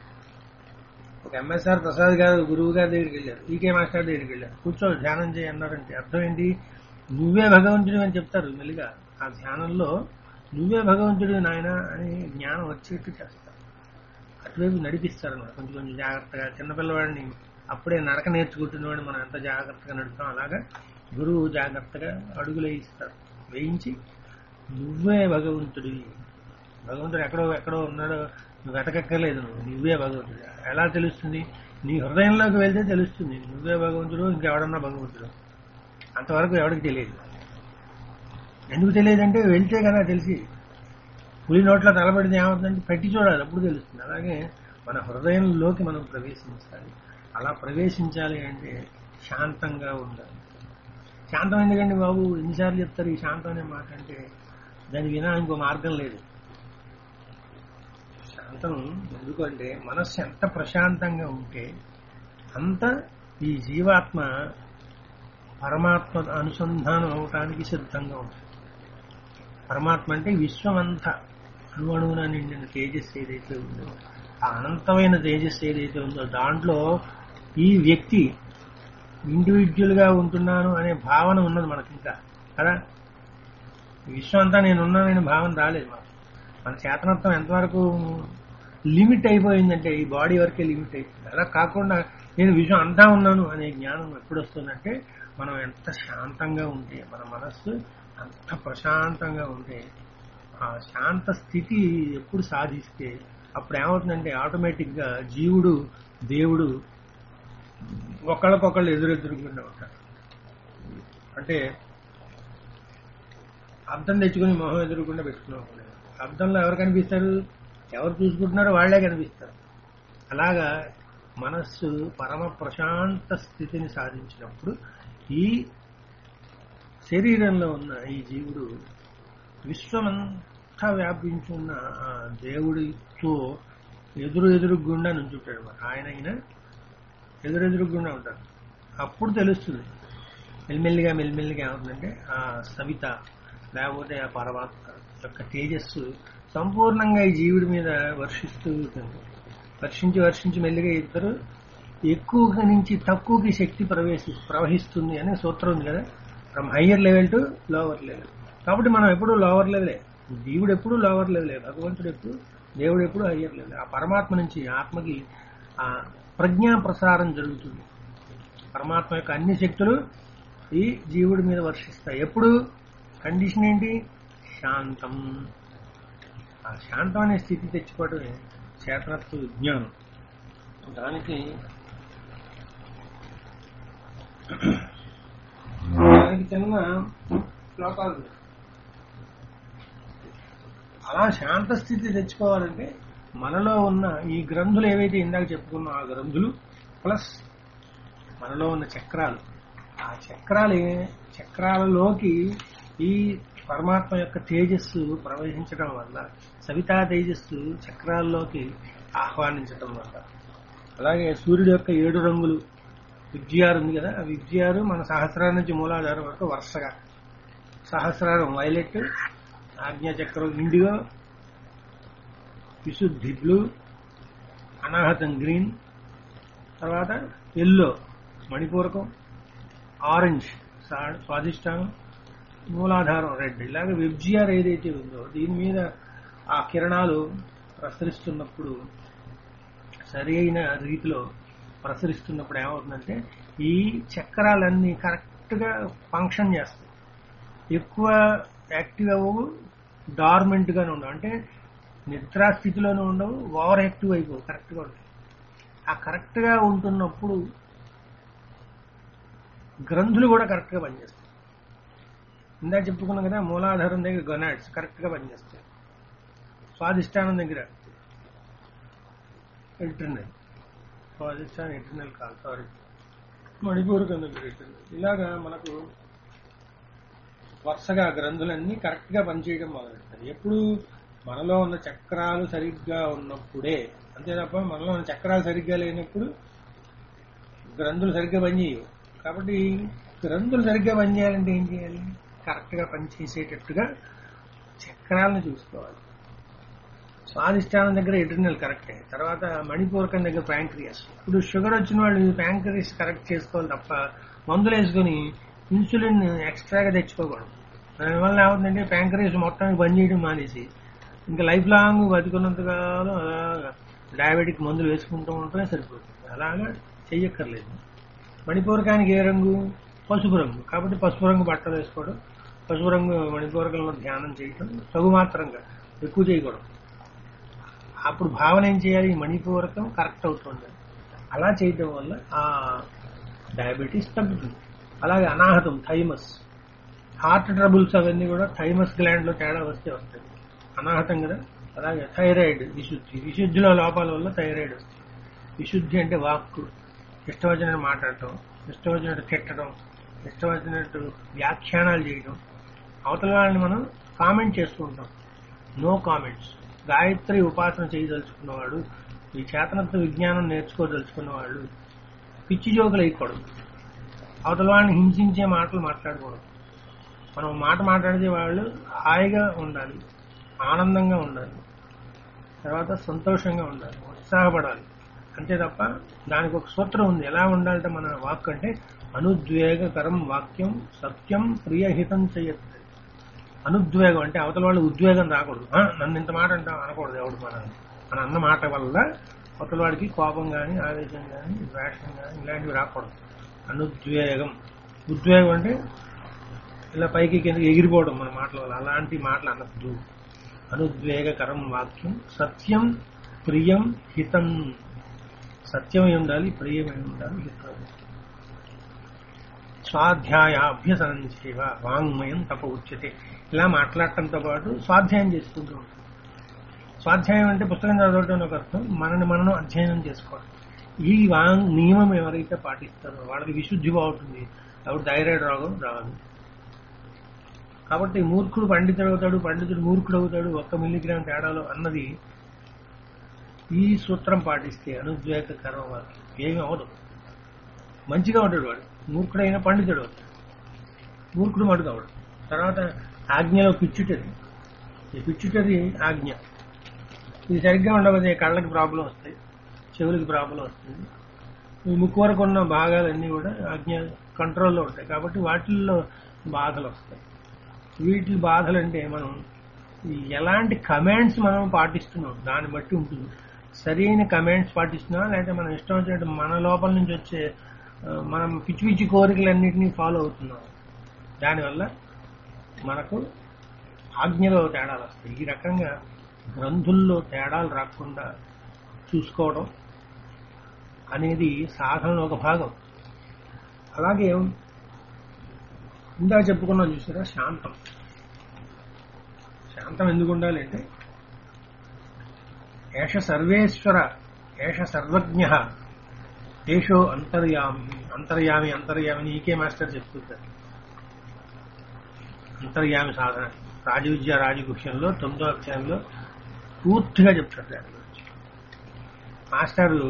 ఒక ఎంఎస్ఆర్ ప్రసాద్ గారు గురువు గారి దగ్గరికి వెళ్ళారు ఈకే మాస్టర్ దగ్గరికి వెళ్ళారు కూర్చో ధ్యానం చేయి అన్నారంటే అర్థం ఏంటి నువ్వే భగవంతుడు అని చెప్తారు మెల్లిగా ఆ ధ్యానంలో నువ్వే భగవంతుడు నాయన అని జ్ఞానం వచ్చేట్టు చేస్తారు అటువైపు నడిపిస్తారు అన్నమాట కొంచెం కొంచెం జాగ్రత్తగా చిన్నపిల్లవాడిని అప్పుడే నడక నేర్చుకుంటున్నవాడిని మనం ఎంత జాగ్రత్తగా నడుపుతాం అలాగా గురువు జాగ్రత్తగా అడుగులు వేయిస్తారు వేయించి నువ్వే భగవంతుడివి భగవంతుడు ఎక్కడో ఎక్కడో ఉన్నాడో నువ్వు వెతకక్కర్లేదు నువ్వు నువ్వే భగవంతుడు ఎలా తెలుస్తుంది నీ హృదయంలోకి వెళ్తే తెలుస్తుంది నువ్వే భగవంతుడు ఇంకెవడన్నా భగవంతుడు అంతవరకు ఎవరికి తెలియదు ఎందుకు తెలియదంటే వెళ్తే కదా తెలిసి పులి నోట్లో తలబడితే ఏమవుతుందంటే పెట్టి చూడాలి అప్పుడు తెలుస్తుంది అలాగే మన హృదయంలోకి మనం ప్రవేశించాలి అలా ప్రవేశించాలి అంటే శాంతంగా ఉండాలి శాంతం ఎందుకండి బాబు ఎన్నిసార్లు చెప్తారు ఈ శాంతం అనే మాట అంటే దాని వినా ఇంకో మార్గం లేదు శాంతం ఎందుకంటే మనస్సు ఎంత ప్రశాంతంగా ఉంటే అంత ఈ జీవాత్మ పరమాత్మ అనుసంధానం అవటానికి సిద్ధంగా ఉంటుంది పరమాత్మ అంటే విశ్వం అంతా అణువణువున నిండిన తేజస్సు ఏదైతే ఉందో ఆ అనంతమైన తేజస్సు ఏదైతే ఉందో దాంట్లో ఈ వ్యక్తి ఇండివిజువల్ గా ఉంటున్నాను అనే భావన ఉన్నది మనకి ఇంకా కదా ఈ విశ్వం అంతా నేను ఉన్నాననే భావన రాలేదు మాకు మన చేతనత్వం ఎంతవరకు లిమిట్ అయిపోయిందంటే ఈ బాడీ వరకే లిమిట్ అయిపోయింది అలా కాకుండా నేను విశ్వం అంతా ఉన్నాను అనే జ్ఞానం ఎప్పుడు వస్తుందంటే మనం ఎంత శాంతంగా ఉంటే మన మనస్సు అంత ప్రశాంతంగా ఉంటే ఆ శాంత స్థితి ఎప్పుడు సాధిస్తే అప్పుడు ఏమవుతుందంటే ఆటోమేటిక్ గా జీవుడు దేవుడు ఒకళ్ళకొకళ్ళు ఎదురెదురుకుండా ఉంటారు అంటే అద్దం తెచ్చుకుని మొహం ఎదురుకుండా పెట్టుకున్నాం అద్దంలో ఎవరు కనిపిస్తారు ఎవరు చూసుకుంటున్నారో వాళ్లే కనిపిస్తారు అలాగా మనస్సు పరమ ప్రశాంత స్థితిని సాధించినప్పుడు ఈ శరీరంలో ఉన్న ఈ జీవుడు విశ్వమంతా వ్యాపించున్న ఆ దేవుడితో ఎదురు ఎదురు గుండా నుంచుంటాడు మరి ఆయన అయినా ఎదురెదురు గుండా ఉంటారు అప్పుడు తెలుస్తుంది మెల్లిమెల్లిగా మెల్లిమెల్లిగా ఏమవుతుందంటే ఆ సవిత లేకపోతే ఆ పరమాత్మ యొక్క తేజస్సు సంపూర్ణంగా ఈ జీవుడి మీద వర్షిస్తూ ఉంటుంది వర్షించి వర్షించి మెల్లిగా ఇద్దరు ఎక్కువ నుంచి తక్కువకి శక్తి ప్రవేశి ప్రవహిస్తుంది అనే సూత్రం ఉంది కదా from higher level to lower level కాబట్టి మనం ఎప్పుడు లోవర్ లెవెలే జీవుడు ఎప్పుడు లోవర్ లెవెలే భగవంతుడు ఎప్పుడు దేవుడు ఎప్పుడు హయ్యర్ లెవెల్ ఆ పరమాత్మ నుంచి ఆత్మకి ఆ ప్రజ్ఞా ప్రసారం జరుగుతుంది పరమాత్మ యొక్క అన్ని శక్తులు ఈ జీవుడి మీద వర్షిస్తాయి ఎప్పుడు కండిషన్ ఏంటి శాంతం ఆ శాంతం అనే స్థితి తెచ్చుకోవడమే చేతనత్వ విజ్ఞానం దానికి దానికి చిన్న శ్లోకాలు ఉన్నాయి. అలా శాంత స్థితి తెచ్చుకోవాలంటే మనలో ఉన్న ఈ గ్రంథులు ఏవైతే ఇందాక చెప్పుకున్నా ఆ గ్రంథులు ప్లస్ మనలో ఉన్న చక్రాలు ఆ చక్రాలు ఏ- చక్రాలలోకి ఈ పరమాత్మ యొక్క తేజస్సు ప్రవహించడం వల్ల సవితా తేజస్సు చక్రాల్లోకి ఆహ్వానించడం వల్ల అలాగే సూర్యుడు యొక్క ఏడు రంగులు విద్యారు ఉంది కదా ఆ విద్యారు మన సహస్రారం నుంచి మూలాధారం వరకు వరుసగా సహస్రారం వైలెట్ ఆజ్ఞాచక్రం ఇండిగో విశుద్ధి బ్లూ అనాహతం గ్రీన్ తర్వాత ఎల్లో మణిపూరకం ఆరెంజ్ సా- స్వాదిష్టానం మూలాధారం రెడ్ ఇలాగ వెబ్జిఆర్ ఏదైతే ఉందో దీని మీద ఆ కిరణాలు ప్రసరిస్తున్నప్పుడు సరి అయిన రీతిలో ప్రసరిస్తున్నప్పుడు ఏమవుతుందంటే ఈ చక్రాలన్నీ కరెక్ట్ గా ఫంక్షన్ చేస్తాయి ఎక్కువ యాక్టివ్ అవ్వవు డార్మెంట్ గానే ఉండవు అంటే నిద్రా స్థితిలోనే ఉండవు ఓవర్ యాక్టివ్ అయిపోవు కరెక్ట్ గా ఉంటాయి ఆ కరెక్ట్ గా ఉంటున్నప్పుడు గ్రంథులు కూడా కరెక్ట్ గా పనిచేస్తాయి ఇందా చెప్పుకున్నాం కదా మూలాధారం దగ్గర గొనాడ్స్ కరెక్ట్ గా పనిచేస్తాయి స్వాదిష్టానం దగ్గర ఇంటర్నల్ స్వాదిష్టానం ఇంటర్నల్ కాదు సారీ మణిపూరకం దగ్గర ఇంటర్నల్ ఇలాగా మనకు వరుసగా గ్రంథులన్నీ కరెక్ట్ గా పనిచేయడం మొదలెడతాయి ఎప్పుడు మనలో ఉన్న చక్రాలు సరిగ్గా ఉన్నప్పుడే అంతే తప్ప మనలో ఉన్న చక్రాలు సరిగ్గా లేనప్పుడు గ్రంథులు సరిగ్గా పనిచేయవు కాబట్టి గ్రంథులు సరిగ్గా పనిచేయాలంటే ఏం చేయాలి కరెక్ట్ గా పనిచేసేటట్టుగా చక్రాలను చూసుకోవాలి స్వాదిష్టానం దగ్గర ఎడ్రినల్ కరెక్టే తర్వాత మణిపూరకం దగ్గర ప్యాంక్రియాస్ ఇప్పుడు షుగర్ వచ్చిన వాళ్ళు ప్యాంక్రియాస్ కరెక్ట్ చేసుకోవాలి తప్ప మందులు వేసుకుని ఇన్సులిన్ ఎక్స్ట్రాగా తెచ్చుకోకూడదు దానివల్ల ఏమవుతుందంటే ప్యాంక్రియాస్ మొత్తం పనిచేయడం మానేసి ఇంకా లైఫ్ లాంగ్ బతికున్నంతకాలం అలాగా డయాబెటిక్ మందులు వేసుకుంటూ ఉంటేనే సరిపోతుంది అలాగా చెయ్యక్కర్లేదు మణిపూరకానికి ఏ రంగు పసుపు రంగు కాబట్టి పసుపు రంగు బట్టలు వేసుకోవడం పసుపు రంగు మణిపూరకంలో ధ్యానం చేయటం తగు మాత్రంగా ఎక్కువ చేయకూడదు అప్పుడు భావన ఏం చేయాలి ఈ మణిపూరకం కరెక్ట్ అవుతుంది అలా చేయటం వల్ల ఆ డయాబెటీస్ తగ్గుతుంది అలాగే అనాహతం థైమస్ హార్ట్ ట్రబుల్స్ అవన్నీ కూడా థైమస్ గ్లాండ్ లో తేడా వస్తే వస్తాయి అనాహతం కదా అలాగే థైరాయిడ్ విశుద్ధి విశుద్ధిలో లోపాల వల్ల థైరాయిడ్ వస్తుంది విశుద్ధి అంటే వాక్కు ఇష్టం వచ్చిన మాట్లాడటం ఇష్టం వచ్చినట్టు తిట్టడం ఇష్టం వచ్చినట్టు వ్యాఖ్యానాలు చేయడం అవతల వాళ్ళని మనం కామెంట్ చేస్తూ ఉంటాం నో కామెంట్స్ గాయత్రి ఉపాసన చేయదలుచుకున్నవాడు ఈ చేతనత్వ విజ్ఞానం నేర్చుకోదలుచుకున్నవాళ్ళు పిచ్చి జోకులు వేయకూడదు అవతల వాళ్ళని హింసించే మాటలు మాట్లాడకూడదు మనం మాట మాట్లాడితే వాళ్ళు హాయిగా ఉండాలి ఆనందంగా ఉండాలి తర్వాత సంతోషంగా ఉండాలి ఉత్సాహపడాలి అంతే తప్ప దానికి ఒక సూత్రం ఉంది ఎలా ఉండాలంటే మన వాక్ అంటే అనుద్వేగకరం వాక్యం సత్యం ప్రియహితం చేయదు అనుద్వేగం అంటే అవతల వాళ్ళు ఉద్వేగం రాకూడదు "ఆ, నన్ను ఇంత మాట అంటాం అనకూడదు ఎవడు మన మన అన్న మాట వల్ల అవతల వాడికి కోపం కానీ ఆవేశం కానీ ద్వేషం కానీ ఇలాంటివి రాకూడదు అనుద్వేగం ఉద్వేగం అంటే ఇలా పైకి కిందకి ఎగిరిపోవడం మన మాటల వల్ల అలాంటి మాటలు అనద్దు అనుద్వేగకరం వాక్యం సత్యం ప్రియం హితం సత్యమై ఉండాలి ప్రియమై ఉండాలి హితం స్వాధ్యాయ అభ్యసనం చేవ వాంగ్మయం తప ఉచ్యతే ఇలా మాట్లాడటంతో పాటు స్వాధ్యాయం చేసుకుంటూ ఉంటాం స్వాధ్యాయం అంటే పుస్తకం చదవటం ఒక అర్థం మనని మనం అధ్యయనం చేసుకోవడం ఈ వాంగ్ నియమం ఎవరైతే పాటిస్తారో వాళ్ళకి విశుద్ధి బాగుంటుంది అప్పుడు థైరాయిడ్ రోగం రాదు కాబట్టి మూర్ఖుడు పండితుడు అవుతాడు పండితుడు మూర్ఖుడు అవుతాడు ఒక్క మిల్లీగ్రామ్ తేడాలో అన్నది ఈ సూత్రం పాటిస్తే అనుద్వేగకరం వారికి ఏమీ అవదు మంచిగా ఉంటాడు వాడు మూర్ఖుడైన పండితుడు అవుతాడు మూర్ఖుడు మటుకు అవడు తర్వాత ఆజ్ఞలో పిచ్చుటది ఈ పిచ్చుటది ఆజ్ఞ ఇది సరిగ్గా ఉండకపోతే కళ్ళకి ప్రాబ్లం వస్తాయి చెవులకి ప్రాబ్లం వస్తుంది ఈ ముక్కు వరకు ఉన్న భాగాలన్నీ కూడా ఆజ్ఞ కంట్రోల్లో ఉంటాయి కాబట్టి వాటిల్లో బాధలు వస్తాయి వీటి బాధలు అంటే మనం ఈ ఎలాంటి కమాండ్స్ మనం పాటిస్తున్నాం దాన్ని బట్టి ఉంటుంది సరైన కమాండ్స్ పాటిస్తున్నాం లేకపోతే మనం ఇష్టం వచ్చినట్టు మన లోపల నుంచి వచ్చే ఆ, మనం పిచ్చి పిచ్చి కోరికలన్నింటినీ ఫాలో అవుతున్నాం దానివల్ల మనకు ఆజ్ఞలో తేడాలు వస్తాయి ఈ రకంగా గ్రంథుల్లో తేడాలు రాకుండా చూసుకోవడం అనేది సాధనలో ఒక భాగం అలాగే ఇందా చెప్పుకున్నాం చూసారా శాంతం శాంతం ఎందుకు ఉండాలి అంటే ఏష సర్వేశ్వర ఏష సర్వజ్ఞ ఏషో అంతర్యామి అంతర్యామి అంతర్యామి అని ఈకే మాస్టర్ చెప్తుంటారు అంతర్యామి సాధన రాజవిద్య రాజగుహ్యంలో తొమ్మిదో అధ్యాయంలో పూర్తిగా చెప్తారు దాని గురించి మాస్టారు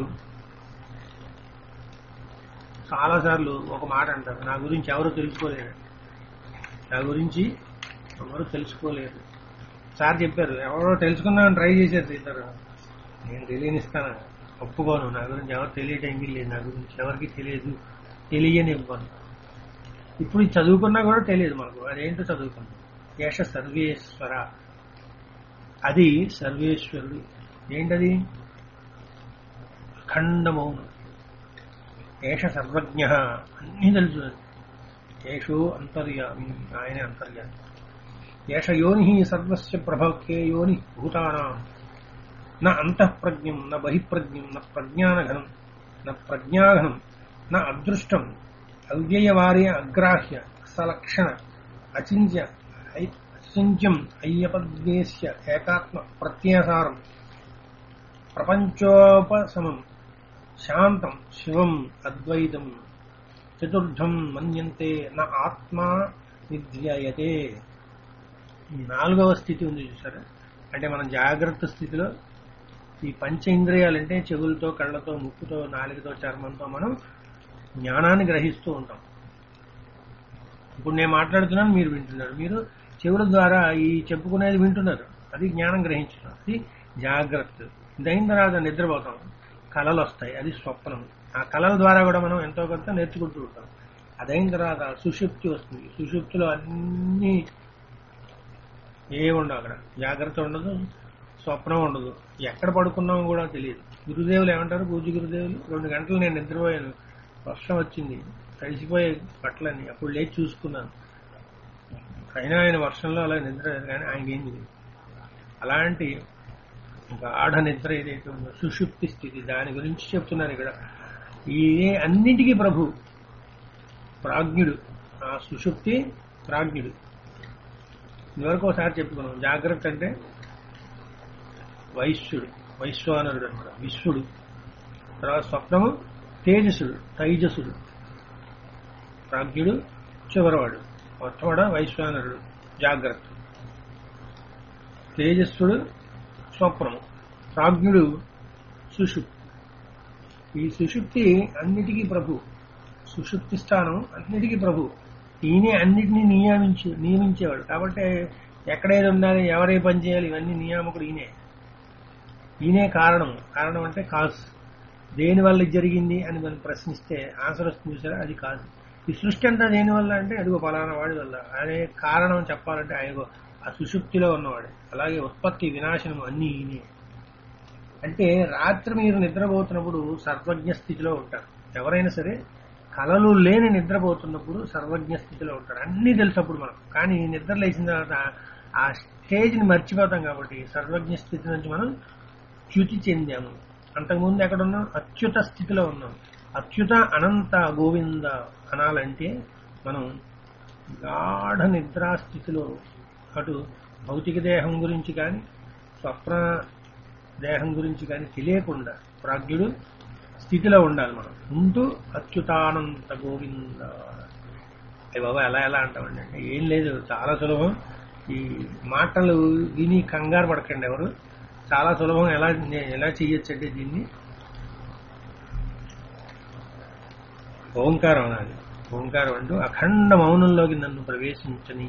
చాలాసార్లు ఒక మాట అంటారు నా గురించి ఎవరు తెలుసుకోలేరు నా గురించి ఎవరు తెలుసుకోలేరు సార్ చెప్పారు ఎవరో తెలుసుకుందామని ట్రై చేశారు ఇద్దరు నేను తెలియనిస్తాను ఒప్పుకోను నా గురించి ఎవరు తెలియటం లేదు నా గురించి ఎవరికి తెలియదు తెలియని ఇవ్వను ఇప్పుడు ఇది చదువుకున్నా కూడా తెలియదు మనకు అదేంటో చదువుకున్నాం ఏష సర్వేశ్వర అది సర్వేశ్వరుడు ఏంటది అఖండమౌనం ఏష సర్వజ్ఞ అన్నీ తెలుసు ఏషో అంతర్యామి ఆయనే అంతర్యామి ఏష యోని సర్వస్య ప్రభవకే యోని భూతానాం న అంతఃప్రజ్ఞం న బహిప్రజ్ఞం న ప్రజ్ఞానఘనం న ప్రజ్ఞాఘనం న అదృష్టం అవ్యయవార్య అగ్రాహ్య సలక్షణ అచింత్య ఐ- అచింత్యం అయ్యపద్వేశ్య ఏకాత్మ ప్రత్యసారం ప్రపంచోపశమం శాంతం శివం అద్వైతం చతుర్థం మన్యంతే నా ఆత్మ విద్యయతే ఈ నాలుగవ స్థితి ఉంది చూసారా అంటే మనం జాగ్రత్త స్థితిలో ఈ పంచ ఇంద్రియాలంటే చెవులతో కళ్ళతో ముక్కుతో నాలుగుతో చర్మంతో మనం జ్ఞానాన్ని గ్రహిస్తూ ఉంటాం ఇప్పుడు నేను మాట్లాడుతున్నాను మీరు వింటున్నారు మీరు చెవుల ద్వారా ఈ చెప్పుకునేది వింటున్నారు అది జ్ఞానం గ్రహించడం అది జాగ్రత్త దైన తర్వాత నిద్రపోతాం కళలు వస్తాయి అది స్వప్నం ఆ కళల ద్వారా కూడా మనం ఎంతో కొంత నేర్చుకుంటూ ఉంటాం అదైన తర్వాత సుషుప్తి వస్తుంది సుషుప్తిలో అన్ని ఏ ఉండవు అక్కడ జాగ్రత్త ఉండదు స్వప్నం ఉండదు ఎక్కడ పడుకున్నామో కూడా తెలియదు గురుదేవులు ఏమంటారు పూజ గురుదేవులు రెండు గంటలు నేను నిద్రపోయాను వర్షం వచ్చింది తడిసిపోయే బట్టలన్నీ అప్పుడు లేచి చూసుకున్నాను అయినా ఆయన వర్షంలో అలా నిద్ర కానీ ఆయనకి ఏం తెలియదు అలాంటి గాఢ నిద్ర ఏదైతే ఉందో సుషుప్తి స్థితి దాని గురించి చెప్తున్నారు ఇక్కడ ఈ అన్నింటికీ ప్రభు ప్రాజ్ఞుడు ఆ సుషుప్తి ప్రాజ్ఞుడు ఇదివరకు ఒకసారి చెప్పుకున్నాం జాగ్రత్త అంటే వైశ్యుడు వైశ్వానరుడు అనమాట విశ్వడు తర్వాత స్వప్నము తేజసుడు తైజసుడు ప్రాజ్ఞుడు చివరివాడు మొట్టమొదట వైశ్వానరుడు జాగ్రత్త తేజస్సుడు స్వప్నము ప్రాజ్ఞుడు సుషుప్తి ఈ సుషుప్తి అన్నిటికీ ప్రభు సుషుప్తి స్థానం అన్నిటికీ ప్రభు ఈయనే అన్నిటినీ నియమించు నియమించేవాడు కాబట్టి ఎక్కడేది ఉండాలి ఎవరే పని చేయాలి ఇవన్నీ నియామకుడు ఈయనే ఈయనే కారణం కారణం అంటే కాజ్ దేని వల్ల ఇది జరిగింది అని మనం ప్రశ్నిస్తే ఆన్సర్ వస్తుంది చూసారా అది కాదు ఈ సృష్టి అంతా దేని వల్ల అంటే అదిగో పలానా వాడి వల్ల అనే కారణం చెప్పాలంటే ఆయనగో ఆ సుషుప్తిలో ఉన్నవాడు అలాగే ఉత్పత్తి వినాశనం అన్నీ ఈయనే అంటే రాత్రి మీరు నిద్రపోతున్నప్పుడు సర్వజ్ఞ స్థితిలో ఉంటారు ఎవరైనా సరే కలలు లేని నిద్రపోతున్నప్పుడు సర్వజ్ఞ స్థితిలో ఉంటారు అన్నీ తెలుసు అప్పుడు మనం కానీ నిద్ర లేచిన తర్వాత ఆ స్టేజ్ని మర్చిపోతాం కాబట్టి సర్వజ్ఞ స్థితి నుంచి మనం చ్యుతి చెందాము అంతకుముందు ఎక్కడ ఉన్నాం అచ్యుత స్థితిలో ఉన్నాం అచ్యుత అనంత గోవింద అనాలంటే మనం గాఢ నిద్రా స్థితిలో అటు భౌతిక దేహం గురించి కానీ స్వప్న దేహం గురించి కానీ తెలియకుండా ప్రాజ్ఞుడు స్థితిలో ఉండాలి మనం ఉంటూ అచ్యుతానంత గోవింద అయ్య బాబా ఎలా ఎలా అంటామండి అంటే ఏం లేదు చాలా సులభం ఈ మాటలు విని కంగారు పడకండి ఎవరు చాలా సులభం ఎలా ఎలా చేయొచ్చు అంటే దీన్ని ఓంకారం అనాలి ఓంకారం అంటూ అఖండ మౌనంలోకి నన్ను ప్రవేశించని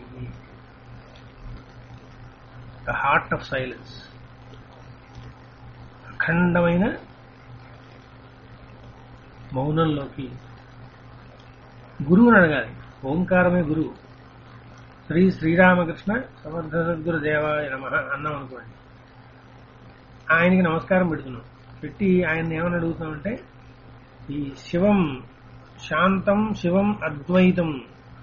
ద హార్ట్ ఆఫ్ సైలెన్స్ అఖండమైన మౌనంలోకి గురువుని అడగాలి ఓంకారమే గురువు శ్రీ శ్రీరామకృష్ణ సమర్థ సద్గురు దేవాయ నమ అన్నాం అనుకోండి ఆయనకి నమస్కారం పెడుతున్నాం పెట్టి ఆయన ఏమని అడుగుతున్నామంటే ఈ శివం శాంతం శివం అద్వైతం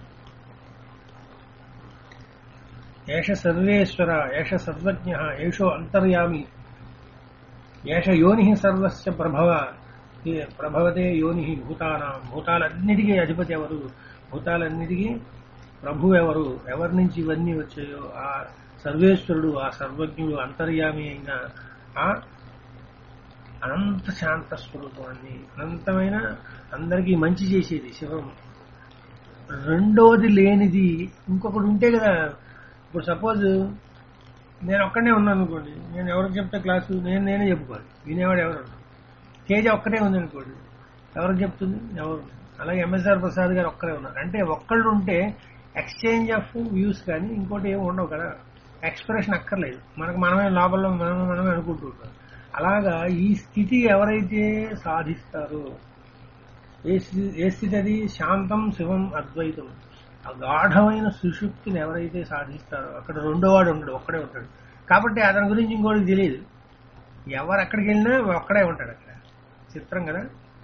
ఏష సర్వేశ్వర ఏష సర్వజ్ఞ ఏషో అంతర్యామి ఏష యోని సర్వస్య ప్రభవ ఈ ప్రభవతే యోని భూతానాం భూతాలన్నిటికీ అధిపతి ఎవరు భూతాలన్నిటికీ ప్రభు ఎవరు ఎవరి నుంచి ఇవన్నీ వచ్చాయో ఆ సర్వేశ్వరుడు ఆ సర్వజ్ఞుడు అంతర్యామి అయిన ఆ అనంత శాంత స్వరూపాన్ని అనంతమైన అందరికీ మంచి చేసేది శివం రెండోది లేనిది ఇంకొకటి ఉంటే కదా ఇప్పుడు సపోజ్ నేను ఒక్కడే ఉన్నాను అనుకోండి నేను ఎవరికి చెప్తే క్లాసు నేను నేనే చెప్పుకోవాలి వినేవాడు ఎవరు ఉండరు. తేజ ఒక్కటే ఉంది అనుకోండి ఎవరికి చెప్తుంది ఎవరు అలాగే ఎంఎస్ఆర్ ప్రసాద్ గారు ఒక్కరే ఉన్నారు అంటే ఒక్కళ్ళు ఉంటే ఎక్స్చేంజ్ ఆఫ్ వ్యూస్ కానీ ఇంకోటి ఏమి ఉండవు కదా ఎక్స్ప్రెషన్ అక్కర్లేదు మనకు మనమే లోపల మనం మనమే అనుకుంటూ ఉంటాం అలాగా ఈ స్థితి ఎవరైతే సాధిస్తారో ఏ స్థితి ఏ స్థితి అది శాంతం శివం అద్వైతం ఆ గాఢమైన సుషుప్తిని ఎవరైతే సాధిస్తారో అక్కడ రెండో వాడు ఉండడు ఒక్కడే ఉంటాడు కాబట్టి అతని గురించి ఇంకోటికి తెలియదు ఎవరు ఎక్కడికి వెళ్ళినా ఒక్కడే ఉంటాడు అక్కడ చిత్రం కదా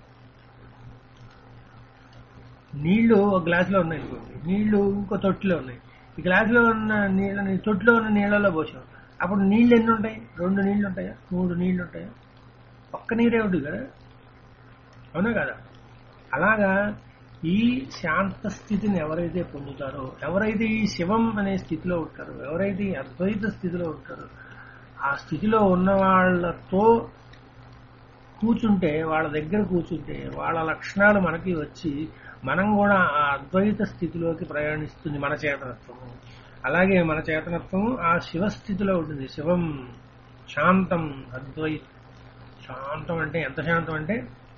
నీళ్లు ఒక గ్లాసులో ఉన్నాయి అనుకోండి నీళ్లు ఇంకో తొట్టిలో ఉన్నాయి ఈ గ్లాసులో ఉన్న నీళ్ళని తొట్టిలో ఉన్న నీళ్ళలో పోసాం అప్పుడు నీళ్ళు ఎన్ని ఉంటాయి రెండు నీళ్లు ఉంటాయా మూడు నీళ్లు ఉంటాయా ఒక్క నీరే ఉంటుంది కదా అవునా కదా అలాగా ఈ శాంత స్థితిని ఎవరైతే పొందుతారో ఎవరైతే ఈ శివం అనే స్థితిలో ఉంటారో ఎవరైతే ఈ అద్వైత స్థితిలో ఉంటారో ఆ స్థితిలో ఉన్న వాళ్ళతో కూర్చుంటే వాళ్ళ దగ్గర కూర్చుంటే వాళ్ళ లక్షణాలు మనకి వచ్చి మనం కూడా ఆ అద్వైత స్థితిలోకి ప్రయాణిస్తుంది మన చేతనత్వము అలాగే మన చేతనత్వము ఆ శివస్థితిలో ఉంటుంది శివం శాంతం అద్వైత శాంతం అంటే ఎంత శాంతం అంటే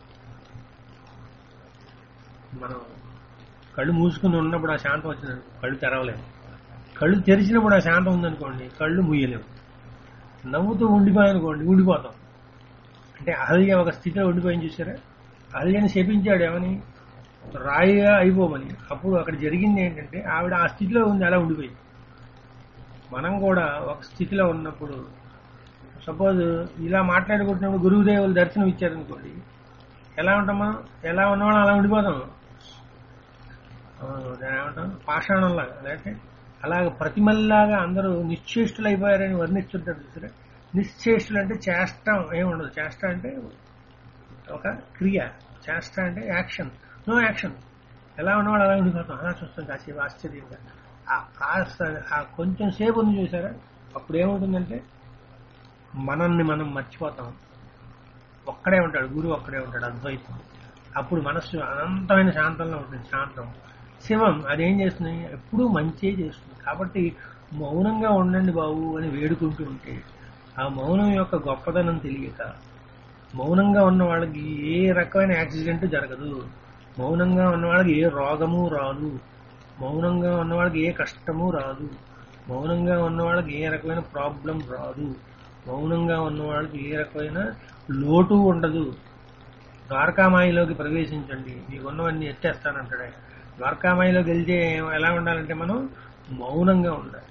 మనం కళ్ళు మూసుకుని ఉన్నప్పుడు ఆ శాంతం వచ్చింది కళ్ళు తెరవలేము కళ్ళు తెరిచినప్పుడు ఆ శాంతం ఉందనుకోండి కళ్ళు ముయ్యలేము నవ్వుతూ ఉండిపోయానుకోండి ఉండిపోతాం అంటే అహల్య ఒక స్థితిలో ఉండిపోయింది చూసారా అహల్యని శపించాడు ఏమని రాయిగా అయిపోమని అప్పుడు అక్కడ జరిగింది ఏంటంటే ఆవిడ ఆ స్థితిలో ఉంది అలా ఉండిపోయింది మనం కూడా ఒక స్థితిలో ఉన్నప్పుడు సపోజ్ ఇలా మాట్లాడుకుంటున్నప్పుడు గురువుదేవులు దర్శనం ఇచ్చారనుకోండి ఎలా ఉంటాం మనం ఎలా ఉన్నవాళ్ళం అలా ఉండిపోతాం ఆ, దాన్ని ఏమంటాం పాషాణంలాగా లేకపోతే అలాగ ప్రతిమల్లాగా అందరూ నిశ్చేష్టులు అయిపోయారని వర్ణిస్తుంటారు చూసారా నిశ్చేష్టులు అంటే చేష్టం ఏముండదు చేష్ట అంటే ఒక క్రియ చేష్ట అంటే యాక్షన్ నో యాక్షన్ ఎలా ఉన్నవాడు అలా ఉండిపోతాం అలా చూస్తాం కాసేపు ఆశ్చర్యంగా ఆ కాస్త ఆ కొంచెం సేపు ఉంది చూసారా అప్పుడు ఏమవుతుందంటే మనల్ని మనం మర్చిపోతాం ఒక్కడే ఉంటాడు గురువు ఒక్కడే ఉంటాడు అద్వైతం అప్పుడు మనస్సు అనంతమైన శాంతంలో ఉంటుంది శాంతం శివం అదేం చేస్తుంది ఎప్పుడూ మంచి చేస్తుంది కాబట్టి మౌనంగా ఉండండి బాబు అని వేడుకుంటూ ఉంటే ఆ మౌనం యొక్క గొప్పదనం తెలియక మౌనంగా ఉన్న వాళ్ళకి ఏ రకమైన యాక్సిడెంట్ జరగదు మౌనంగా ఉన్న వాళ్ళకి ఏ రోగము రాదు మౌనంగా ఉన్న వాళ్ళకి ఏ కష్టము రాదు మౌనంగా ఉన్న వాళ్ళకి ఏ రకమైన ప్రాబ్లం రాదు మౌనంగా ఉన్న వాళ్ళకి ఏ రకమైన లోటు ఉండదు ద్వారకామాయిలోకి ప్రవేశించండి మీకు ఉన్నవన్నీ ఎత్తేస్తానంటాడు ఆయన ద్వారకామాయిలోకి వెళ్తే ఎలా ఉండాలంటే మనం మౌనంగా ఉండాలి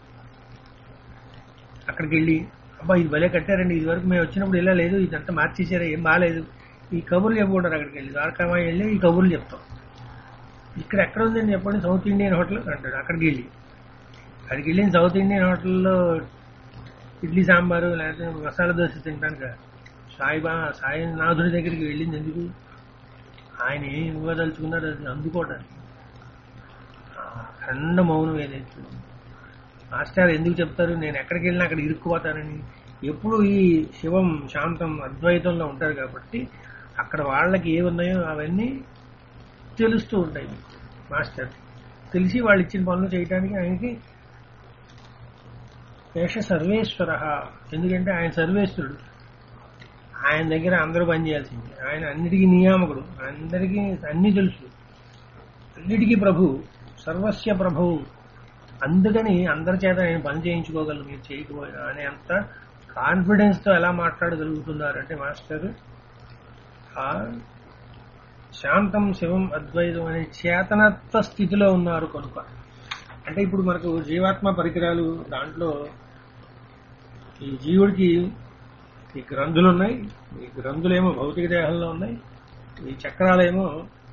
అక్కడికి వెళ్ళి అబ్బా ఇది భలే కట్టారండి ఇది వరకు మేము వచ్చినప్పుడు ఇలా లేదు ఇదంతా మార్చేసారా ఏం బాగాలేదు ఈ కబుర్లు చెప్పుకుంటారు అక్కడికి వెళ్ళి ద్వారకామాయి వెళ్ళి ఈ కబుర్లు చెప్తాం ఇక్కడ ఎక్కడ ఉందండి చెప్పండి సౌత్ ఇండియన్ హోటల్ అంటాడు అక్కడికి వెళ్ళి అక్కడికి వెళ్ళి సౌత్ ఇండియన్ హోటల్లో ఇడ్లీ సాంబారు లేకపోతే మసాలా దోశ తింటాను సాయిబా సాయినాథుడి దగ్గరికి వెళ్ళింది ఎందుకు ఆయన ఏం ఇవ్వదలుచుకున్నారో అది అందుకోవడానికి ఆ అఖండ మౌనం ఏదైతే ఉందో. మాస్టర్ ఎందుకు చెప్తారు నేను ఎక్కడికి వెళ్ళినా అక్కడ ఇరుక్కుపోతానని ఎప్పుడు ఈ శివం శాంతం అద్వైతంలో ఉంటారు కాబట్టి అక్కడ వాళ్ళకి ఏ ఉన్నాయో అవన్నీ తెలుస్తూ ఉంటాయి మాస్టర్ తెలిసి వాళ్ళు ఇచ్చిన పనులు చేయడానికి ఆయనకి శేష సర్వేశ్వర ఎందుకంటే ఆయన సర్వేశ్వరుడు ఆయన దగ్గర అందరూ పనిచేయాల్సింది ఆయన అన్నిటికీ నియామకుడు అందరికీ అన్ని తెలుసు అన్నిటికీ ప్రభు సర్వస్య ప్రభువు అందుకని అందరి చేత నేను పని చేయించుకోగలను మీరు చేయకపోయినా అనే అంత కాన్ఫిడెన్స్ తో ఎలా మాట్లాడగలుగుతున్నారంటే మాస్టర్ ఆ శాంతం శివం అద్వైతం అనే చేతనత్వ స్థితిలో ఉన్నారు కనుక అంటే ఇప్పుడు మనకు జీవాత్మ పరికరాలు దాంట్లో ఈ జీవుడికి ఈ గ్రంథులు ఉన్నాయి ఈ గ్రంథులేమో భౌతిక దేహంలో ఉన్నాయి ఈ చక్రాలేమో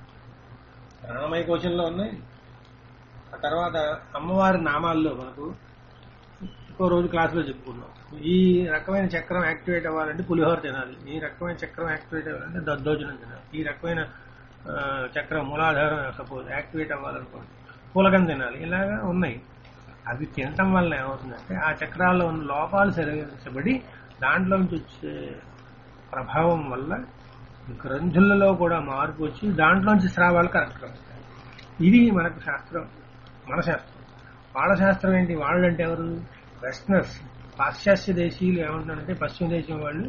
ప్రాణమయ కోశంలో ఉన్నాయి ఆ తర్వాత అమ్మవారి నామాల్లో మనకు ఇంకో రోజు క్లాసులో చెప్పుకున్నాం ఈ రకమైన చక్రం యాక్టివేట్ అవ్వాలంటే పులిహోర తినాలి ఈ రకమైన చక్రం యాక్టివేట్ అవ్వాలంటే దద్దోజనం తినాలి ఈ రకమైన ఆ, చక్రం మూలాధారం సపోజ్ యాక్టివేట్ అవ్వాలనుకోండి పూలకం తినాలి ఇలాగా ఉన్నాయి అవి తినటం వల్ల ఏమవుతుందంటే ఆ చక్రాల్లో ఉన్న లోపాలు సరిగించబడి దాంట్లో నుంచి వచ్చే ప్రభావం వల్ల గ్రంథులలో కూడా మార్పు వచ్చి దాంట్లోంచి స్రావాలు కరెక్ట్ అవుతాయి ఇది మనకు శాస్త్రం మన శాస్త్రం వాళ్ళ శాస్త్రం ఏంటి వాళ్ళు అంటే ఎవరు వెస్టర్నర్స్ పాశ్చాత్య దేశీయులు ఏమంటున్నారంటే పశ్చిమ దేశం వాళ్ళు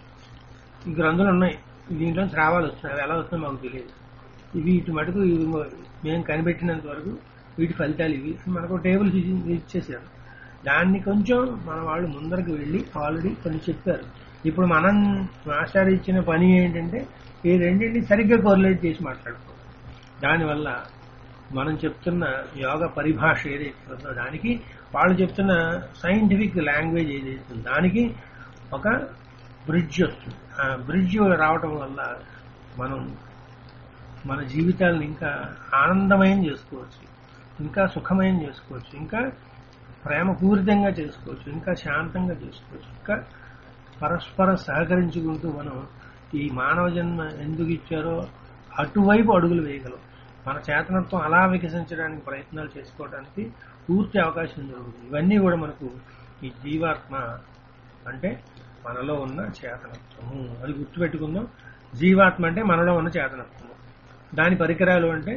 ఈ గ్రంథులు ఉన్నాయి దీంట్లో స్రావాలు వస్తున్నాయి అవి ఎలా వస్తున్నాయి మాకు తెలియదు ఇవి ఇటు మటుకు ఇవి మేము కనిపెట్టినంత వరకు వీటి ఫలితాలు ఇవి మనకు టేబుల్స్ ఇచ్చేసారు దాన్ని కొంచెం మన వాళ్ళు ముందరకు వెళ్ళి ఆల్రెడీ కొన్ని చెప్పారు ఇప్పుడు మనం మాస్టర్ ఇచ్చిన పని ఏంటంటే ఈ రెండింటిని సరిగ్గా కోరిలేట్ చేసి మాట్లాడుకోవాలి దానివల్ల మనం చెప్తున్న యోగ పరిభాష ఏదైతే ఉందో దానికి వాళ్ళు చెప్తున్న సైంటిఫిక్ లాంగ్వేజ్ ఏదైతే ఉందో దానికి ఒక బ్రిడ్జ్ వస్తుంది ఆ బ్రిడ్జ్ రావటం వల్ల మనం మన జీవితాలను ఇంకా ఆనందమయం చేసుకోవచ్చు ఇంకా సుఖమయం చేసుకోవచ్చు ఇంకా ప్రేమపూరితంగా చేసుకోవచ్చు ఇంకా శాంతంగా చేసుకోవచ్చు ఇంకా పరస్పర సహకరించుకుంటూ మనం ఈ మానవ జన్మ ఎందుకు ఇచ్చారో అటువైపు అడుగులు వేయగలం మన చేతనత్వం అలా వికసించడానికి ప్రయత్నాలు చేసుకోవడానికి పూర్తి అవకాశం దొరుకుతుంది ఇవన్నీ కూడా మనకు ఈ జీవాత్మ అంటే మనలో ఉన్న చేతనత్వము అది గుర్తుపెట్టుకుందాం జీవాత్మ అంటే మనలో ఉన్న చేతనత్వము దాని పరికరాలు అంటే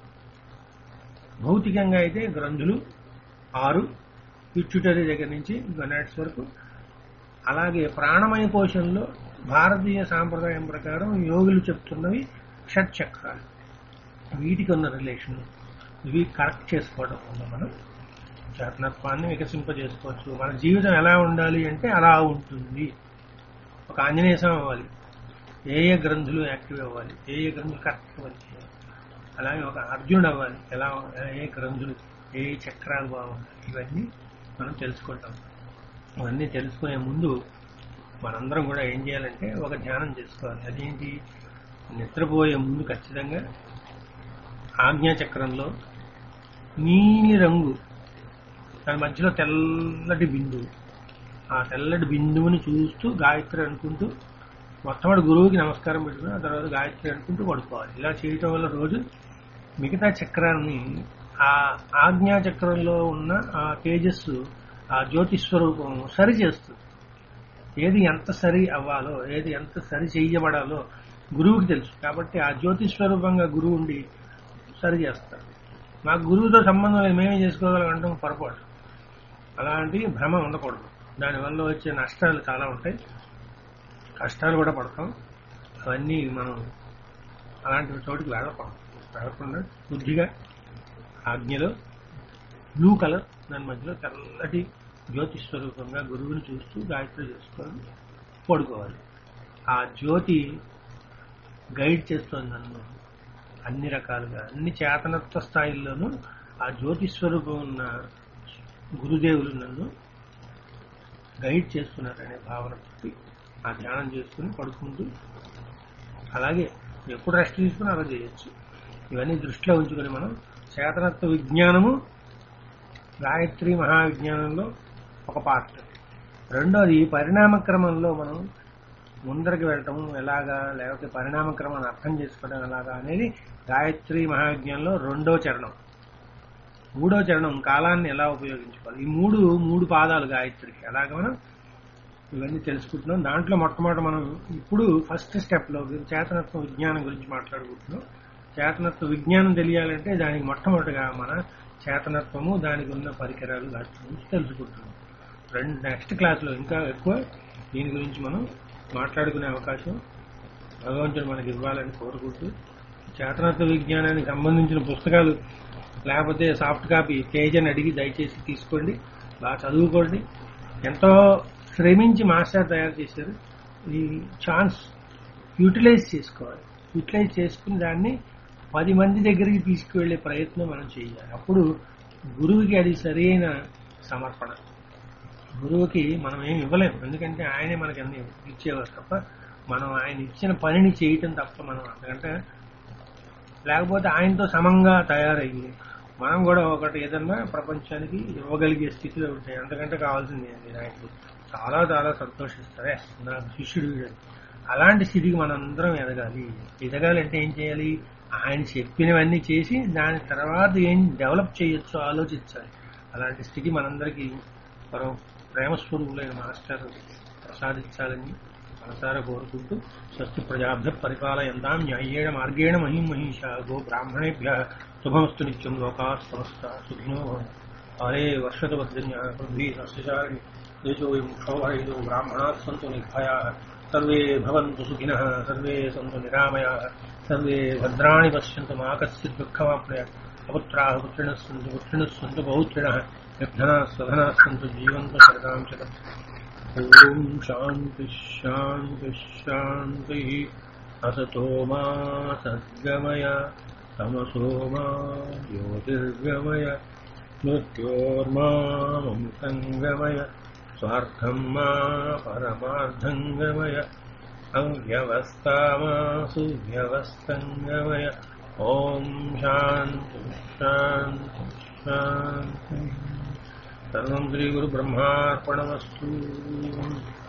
భౌతికంగా అయితే గ్రంథులు ఆరు పిచ్చుటరీ దగ్గర నుంచి గొనాట్స్ వరకు అలాగే ప్రాణమయ కోశంలో భారతీయ సాంప్రదాయం ప్రకారం యోగులు చెప్తున్నవి షట్ చక్రాలు వీటికి ఉన్న రిలేషన్ ఇవి కరెక్ట్ చేసుకోవడం వల్ల మనం చేతనత్వాన్ని వికసింపజేసుకోవచ్చు మన జీవితం ఎలా ఉండాలి అంటే అలా ఉంటుంది ఒక ఆంజనేయ స్వామి అవ్వాలి ఏ ఏ గ్రంథులు యాక్టివ్ అవ్వాలి ఏ ఏ గ్రంథులు కరెక్ట్ వర్క్ చేయాలి అలాగే ఒక అర్జునుడు అవ్వాలి ఎలా ఏ గ్రంథులు ఏ ఏ చక్రాలు బాగుంటాయి ఇవన్నీ మనం తెలుసుకుంటాం ఇవన్నీ తెలుసుకునే ముందు మనందరం కూడా ఏం చేయాలంటే ఒక ధ్యానం చేసుకోవాలి అదేంటి నిద్రపోయే ముందు ఖచ్చితంగా ఆజ్ఞా చక్రంలో నీలి రంగు దాని మధ్యలో తెల్లటి బిందువు ఆ తెల్లటి బిందువుని చూస్తూ గాయత్రి అనుకుంటూ మొట్టమొదటి గురువుకి నమస్కారం పెట్టుకుని ఆ తర్వాత గాయత్రి అనుకుంటూ పడుకోవాలి ఇలా చేయటం వల్ల రోజు మిగతా చక్రాన్ని ఆ ఆజ్ఞా చక్రంలో ఉన్న ఆ తేజస్సు ఆ జ్యోతి స్వరూపం సరి చేస్తుంది ఏది ఎంత సరి అవ్వాలో ఏది ఎంత సరి చెయ్యబడాలో గురువుకి తెలుసు కాబట్టి ఆ జ్యోతి స్వరూపంగా గురువు ఉండి సరి చేస్తాడు మాకు గురువుతో సంబంధం లేదు మేమే చేసుకోగలం అంటాం పొరపాటు అలాంటి భ్రమ ఉండకూడదు దానివల్ల వచ్చే నష్టాలు చాలా ఉంటాయి కష్టాలు కూడా పడతాం అవన్నీ మనం అలాంటి చోటుకి వెళ్ళకూడదు వెళ్ళకుండా బుద్ధిగా ఆజ్ఞలో బ్లూ కలర్ దాని మధ్యలో తెల్లటి జ్యోతి స్వరూపంగా గురువుని చూస్తూ గాయత్రి చేసుకొని పడుకోవాలి ఆ జ్యోతి గైడ్ చేస్తుంది నన్ను అన్ని రకాలుగా అన్ని చేతనత్వ స్థాయిల్లోనూ ఆ జ్యోతి స్వరూపం ఉన్న గురుదేవులు నన్ను గైడ్ చేస్తున్నారనే భావనతో ఆ ధ్యానం చేసుకుని పడుకుంటూ అలాగే ఎప్పుడు రెస్ట్ తీసుకుని అలా చేయొచ్చు ఇవన్నీ దృష్టిలో ఉంచుకొని మనం చేతనత్వ విజ్ఞానము గాయత్రి మహావిజ్ఞానంలో ఒక పార్ట్ రెండోది పరిణామ క్రమంలో మనం ముందరికి వెళ్ళటం ఎలాగా లేకపోతే పరిణామ క్రమాన్ని అర్థం చేసుకోవడం ఎలాగా అనేది గాయత్రి మహావిజ్ఞానంలో రెండో చరణం మూడో చరణం కాలాన్ని ఎలా ఉపయోగించుకోవాలి ఈ మూడు మూడు పాదాలు గాయత్రికి ఎలాగ మనం ఇవన్నీ తెలుసుకుంటున్నాం దాంట్లో మొట్టమొదటి మనం ఇప్పుడు ఫస్ట్ స్టెప్ లో చేతనత్వ విజ్ఞానం గురించి మాట్లాడుకుంటున్నాం చేతనత్వ విజ్ఞానం తెలియాలంటే దానికి మొట్టమొదటిగా మన చేతనత్వము దానికి ఉన్న పరికరాలు వాటి గురించి తెలుసుకుంటున్నాం రెండు నెక్స్ట్ క్లాస్లో ఇంకా ఎక్కువ దీని గురించి మనం మాట్లాడుకునే అవకాశం భగవంతుడు మనకి ఇవ్వాలని కోరుకుంటూ చేతనత్వ విజ్ఞానానికి సంబంధించిన పుస్తకాలు లేకపోతే సాఫ్ట్ కాపీ తేజని అడిగి దయచేసి తీసుకోండి బాగా చదువుకోండి ఎంతో శ్రమించి మాస్టర్ తయారు చేశారు ఈ ఛాన్స్ యూటిలైజ్ చేసుకోవాలి యూటిలైజ్ చేసుకుని దాన్ని పది మంది దగ్గరికి తీసుకువెళ్లే ప్రయత్నం మనం చేయాలి అప్పుడు గురువుకి అది సరైన సమర్పణ గురువుకి మనం ఏం ఇవ్వలేము ఎందుకంటే ఆయనే మనకి అన్ని ఇచ్చేవారు తప్ప మనం ఆయన ఇచ్చిన పనిని చేయటం తప్ప మనం అంతకంటే లేకపోతే ఆయనతో సమంగా తయారయ్యి మనం కూడా ఒకటి ఏదన్నా ప్రపంచానికి ఇవ్వగలిగే స్థితిలో ఉంటాయి అంతకంటే కావాల్సింది ఏంటి ఆయనకు చాలా చాలా సంతోషిస్తారు "ఎస్, నాకు శిష్యుడు వీడు." అలాంటి స్థితికి మనందరం ఎదగాలి ఎదగాలంటే ఏం చేయాలి ఆయన చెప్పినవన్నీ చేసి దాని తర్వాత ఏం డెవలప్ చేయొచ్చో ఆలోచించాలి అలాంటి స్థితి మనందరికీ పరమ ప్రేమస్వరూపులైన మాస్టర్ ప్రసాదించాలని మనసారా కోరుకుంటూ స్వస్తి ప్రజాభ్య పరిపాలయంతాం న్యాయేణ మార్గేణ మహిం మహిష గో బ్రాహ్మణేభ్య శుభమస్తు నిత్యం లోకా సమస్త సుఖినో భవంతు. హరే వర్షత వర్ధన్య పృథ్వీ సస్యచారిణి దేశోయం క్షోభైదో బ్రాహ్మణాः सन्तु निर्भयाः सर्वे भवन्तु सुखिनः सर्वे सन्तु निरामयाः सर्वे भद्राणि पश्यन्तु मा कश्चित् दुःखमाप्नुयात् अपुत्राः पुत्रिणः सन्तु पुत्रिणः सन्तु बहुत्रिणः निर्धनाः स्वधनाः सन्तु जीवन्तु शरदां शतम् ॐ शान्तिः शान्तिः शान्तिः असतो मा सद्गमय तमसो मा ज्योतिर्गमय मृत्योर्मामसङ्गमय स्वार्थम् मा परमार्थङ्गमय अव्यवस्था मा सुव्यवस्थङ्गमय ॐ शान्ति शान्ति शान्ति सर्वं श्रीगुरुब्रह्मार्पणमस्तु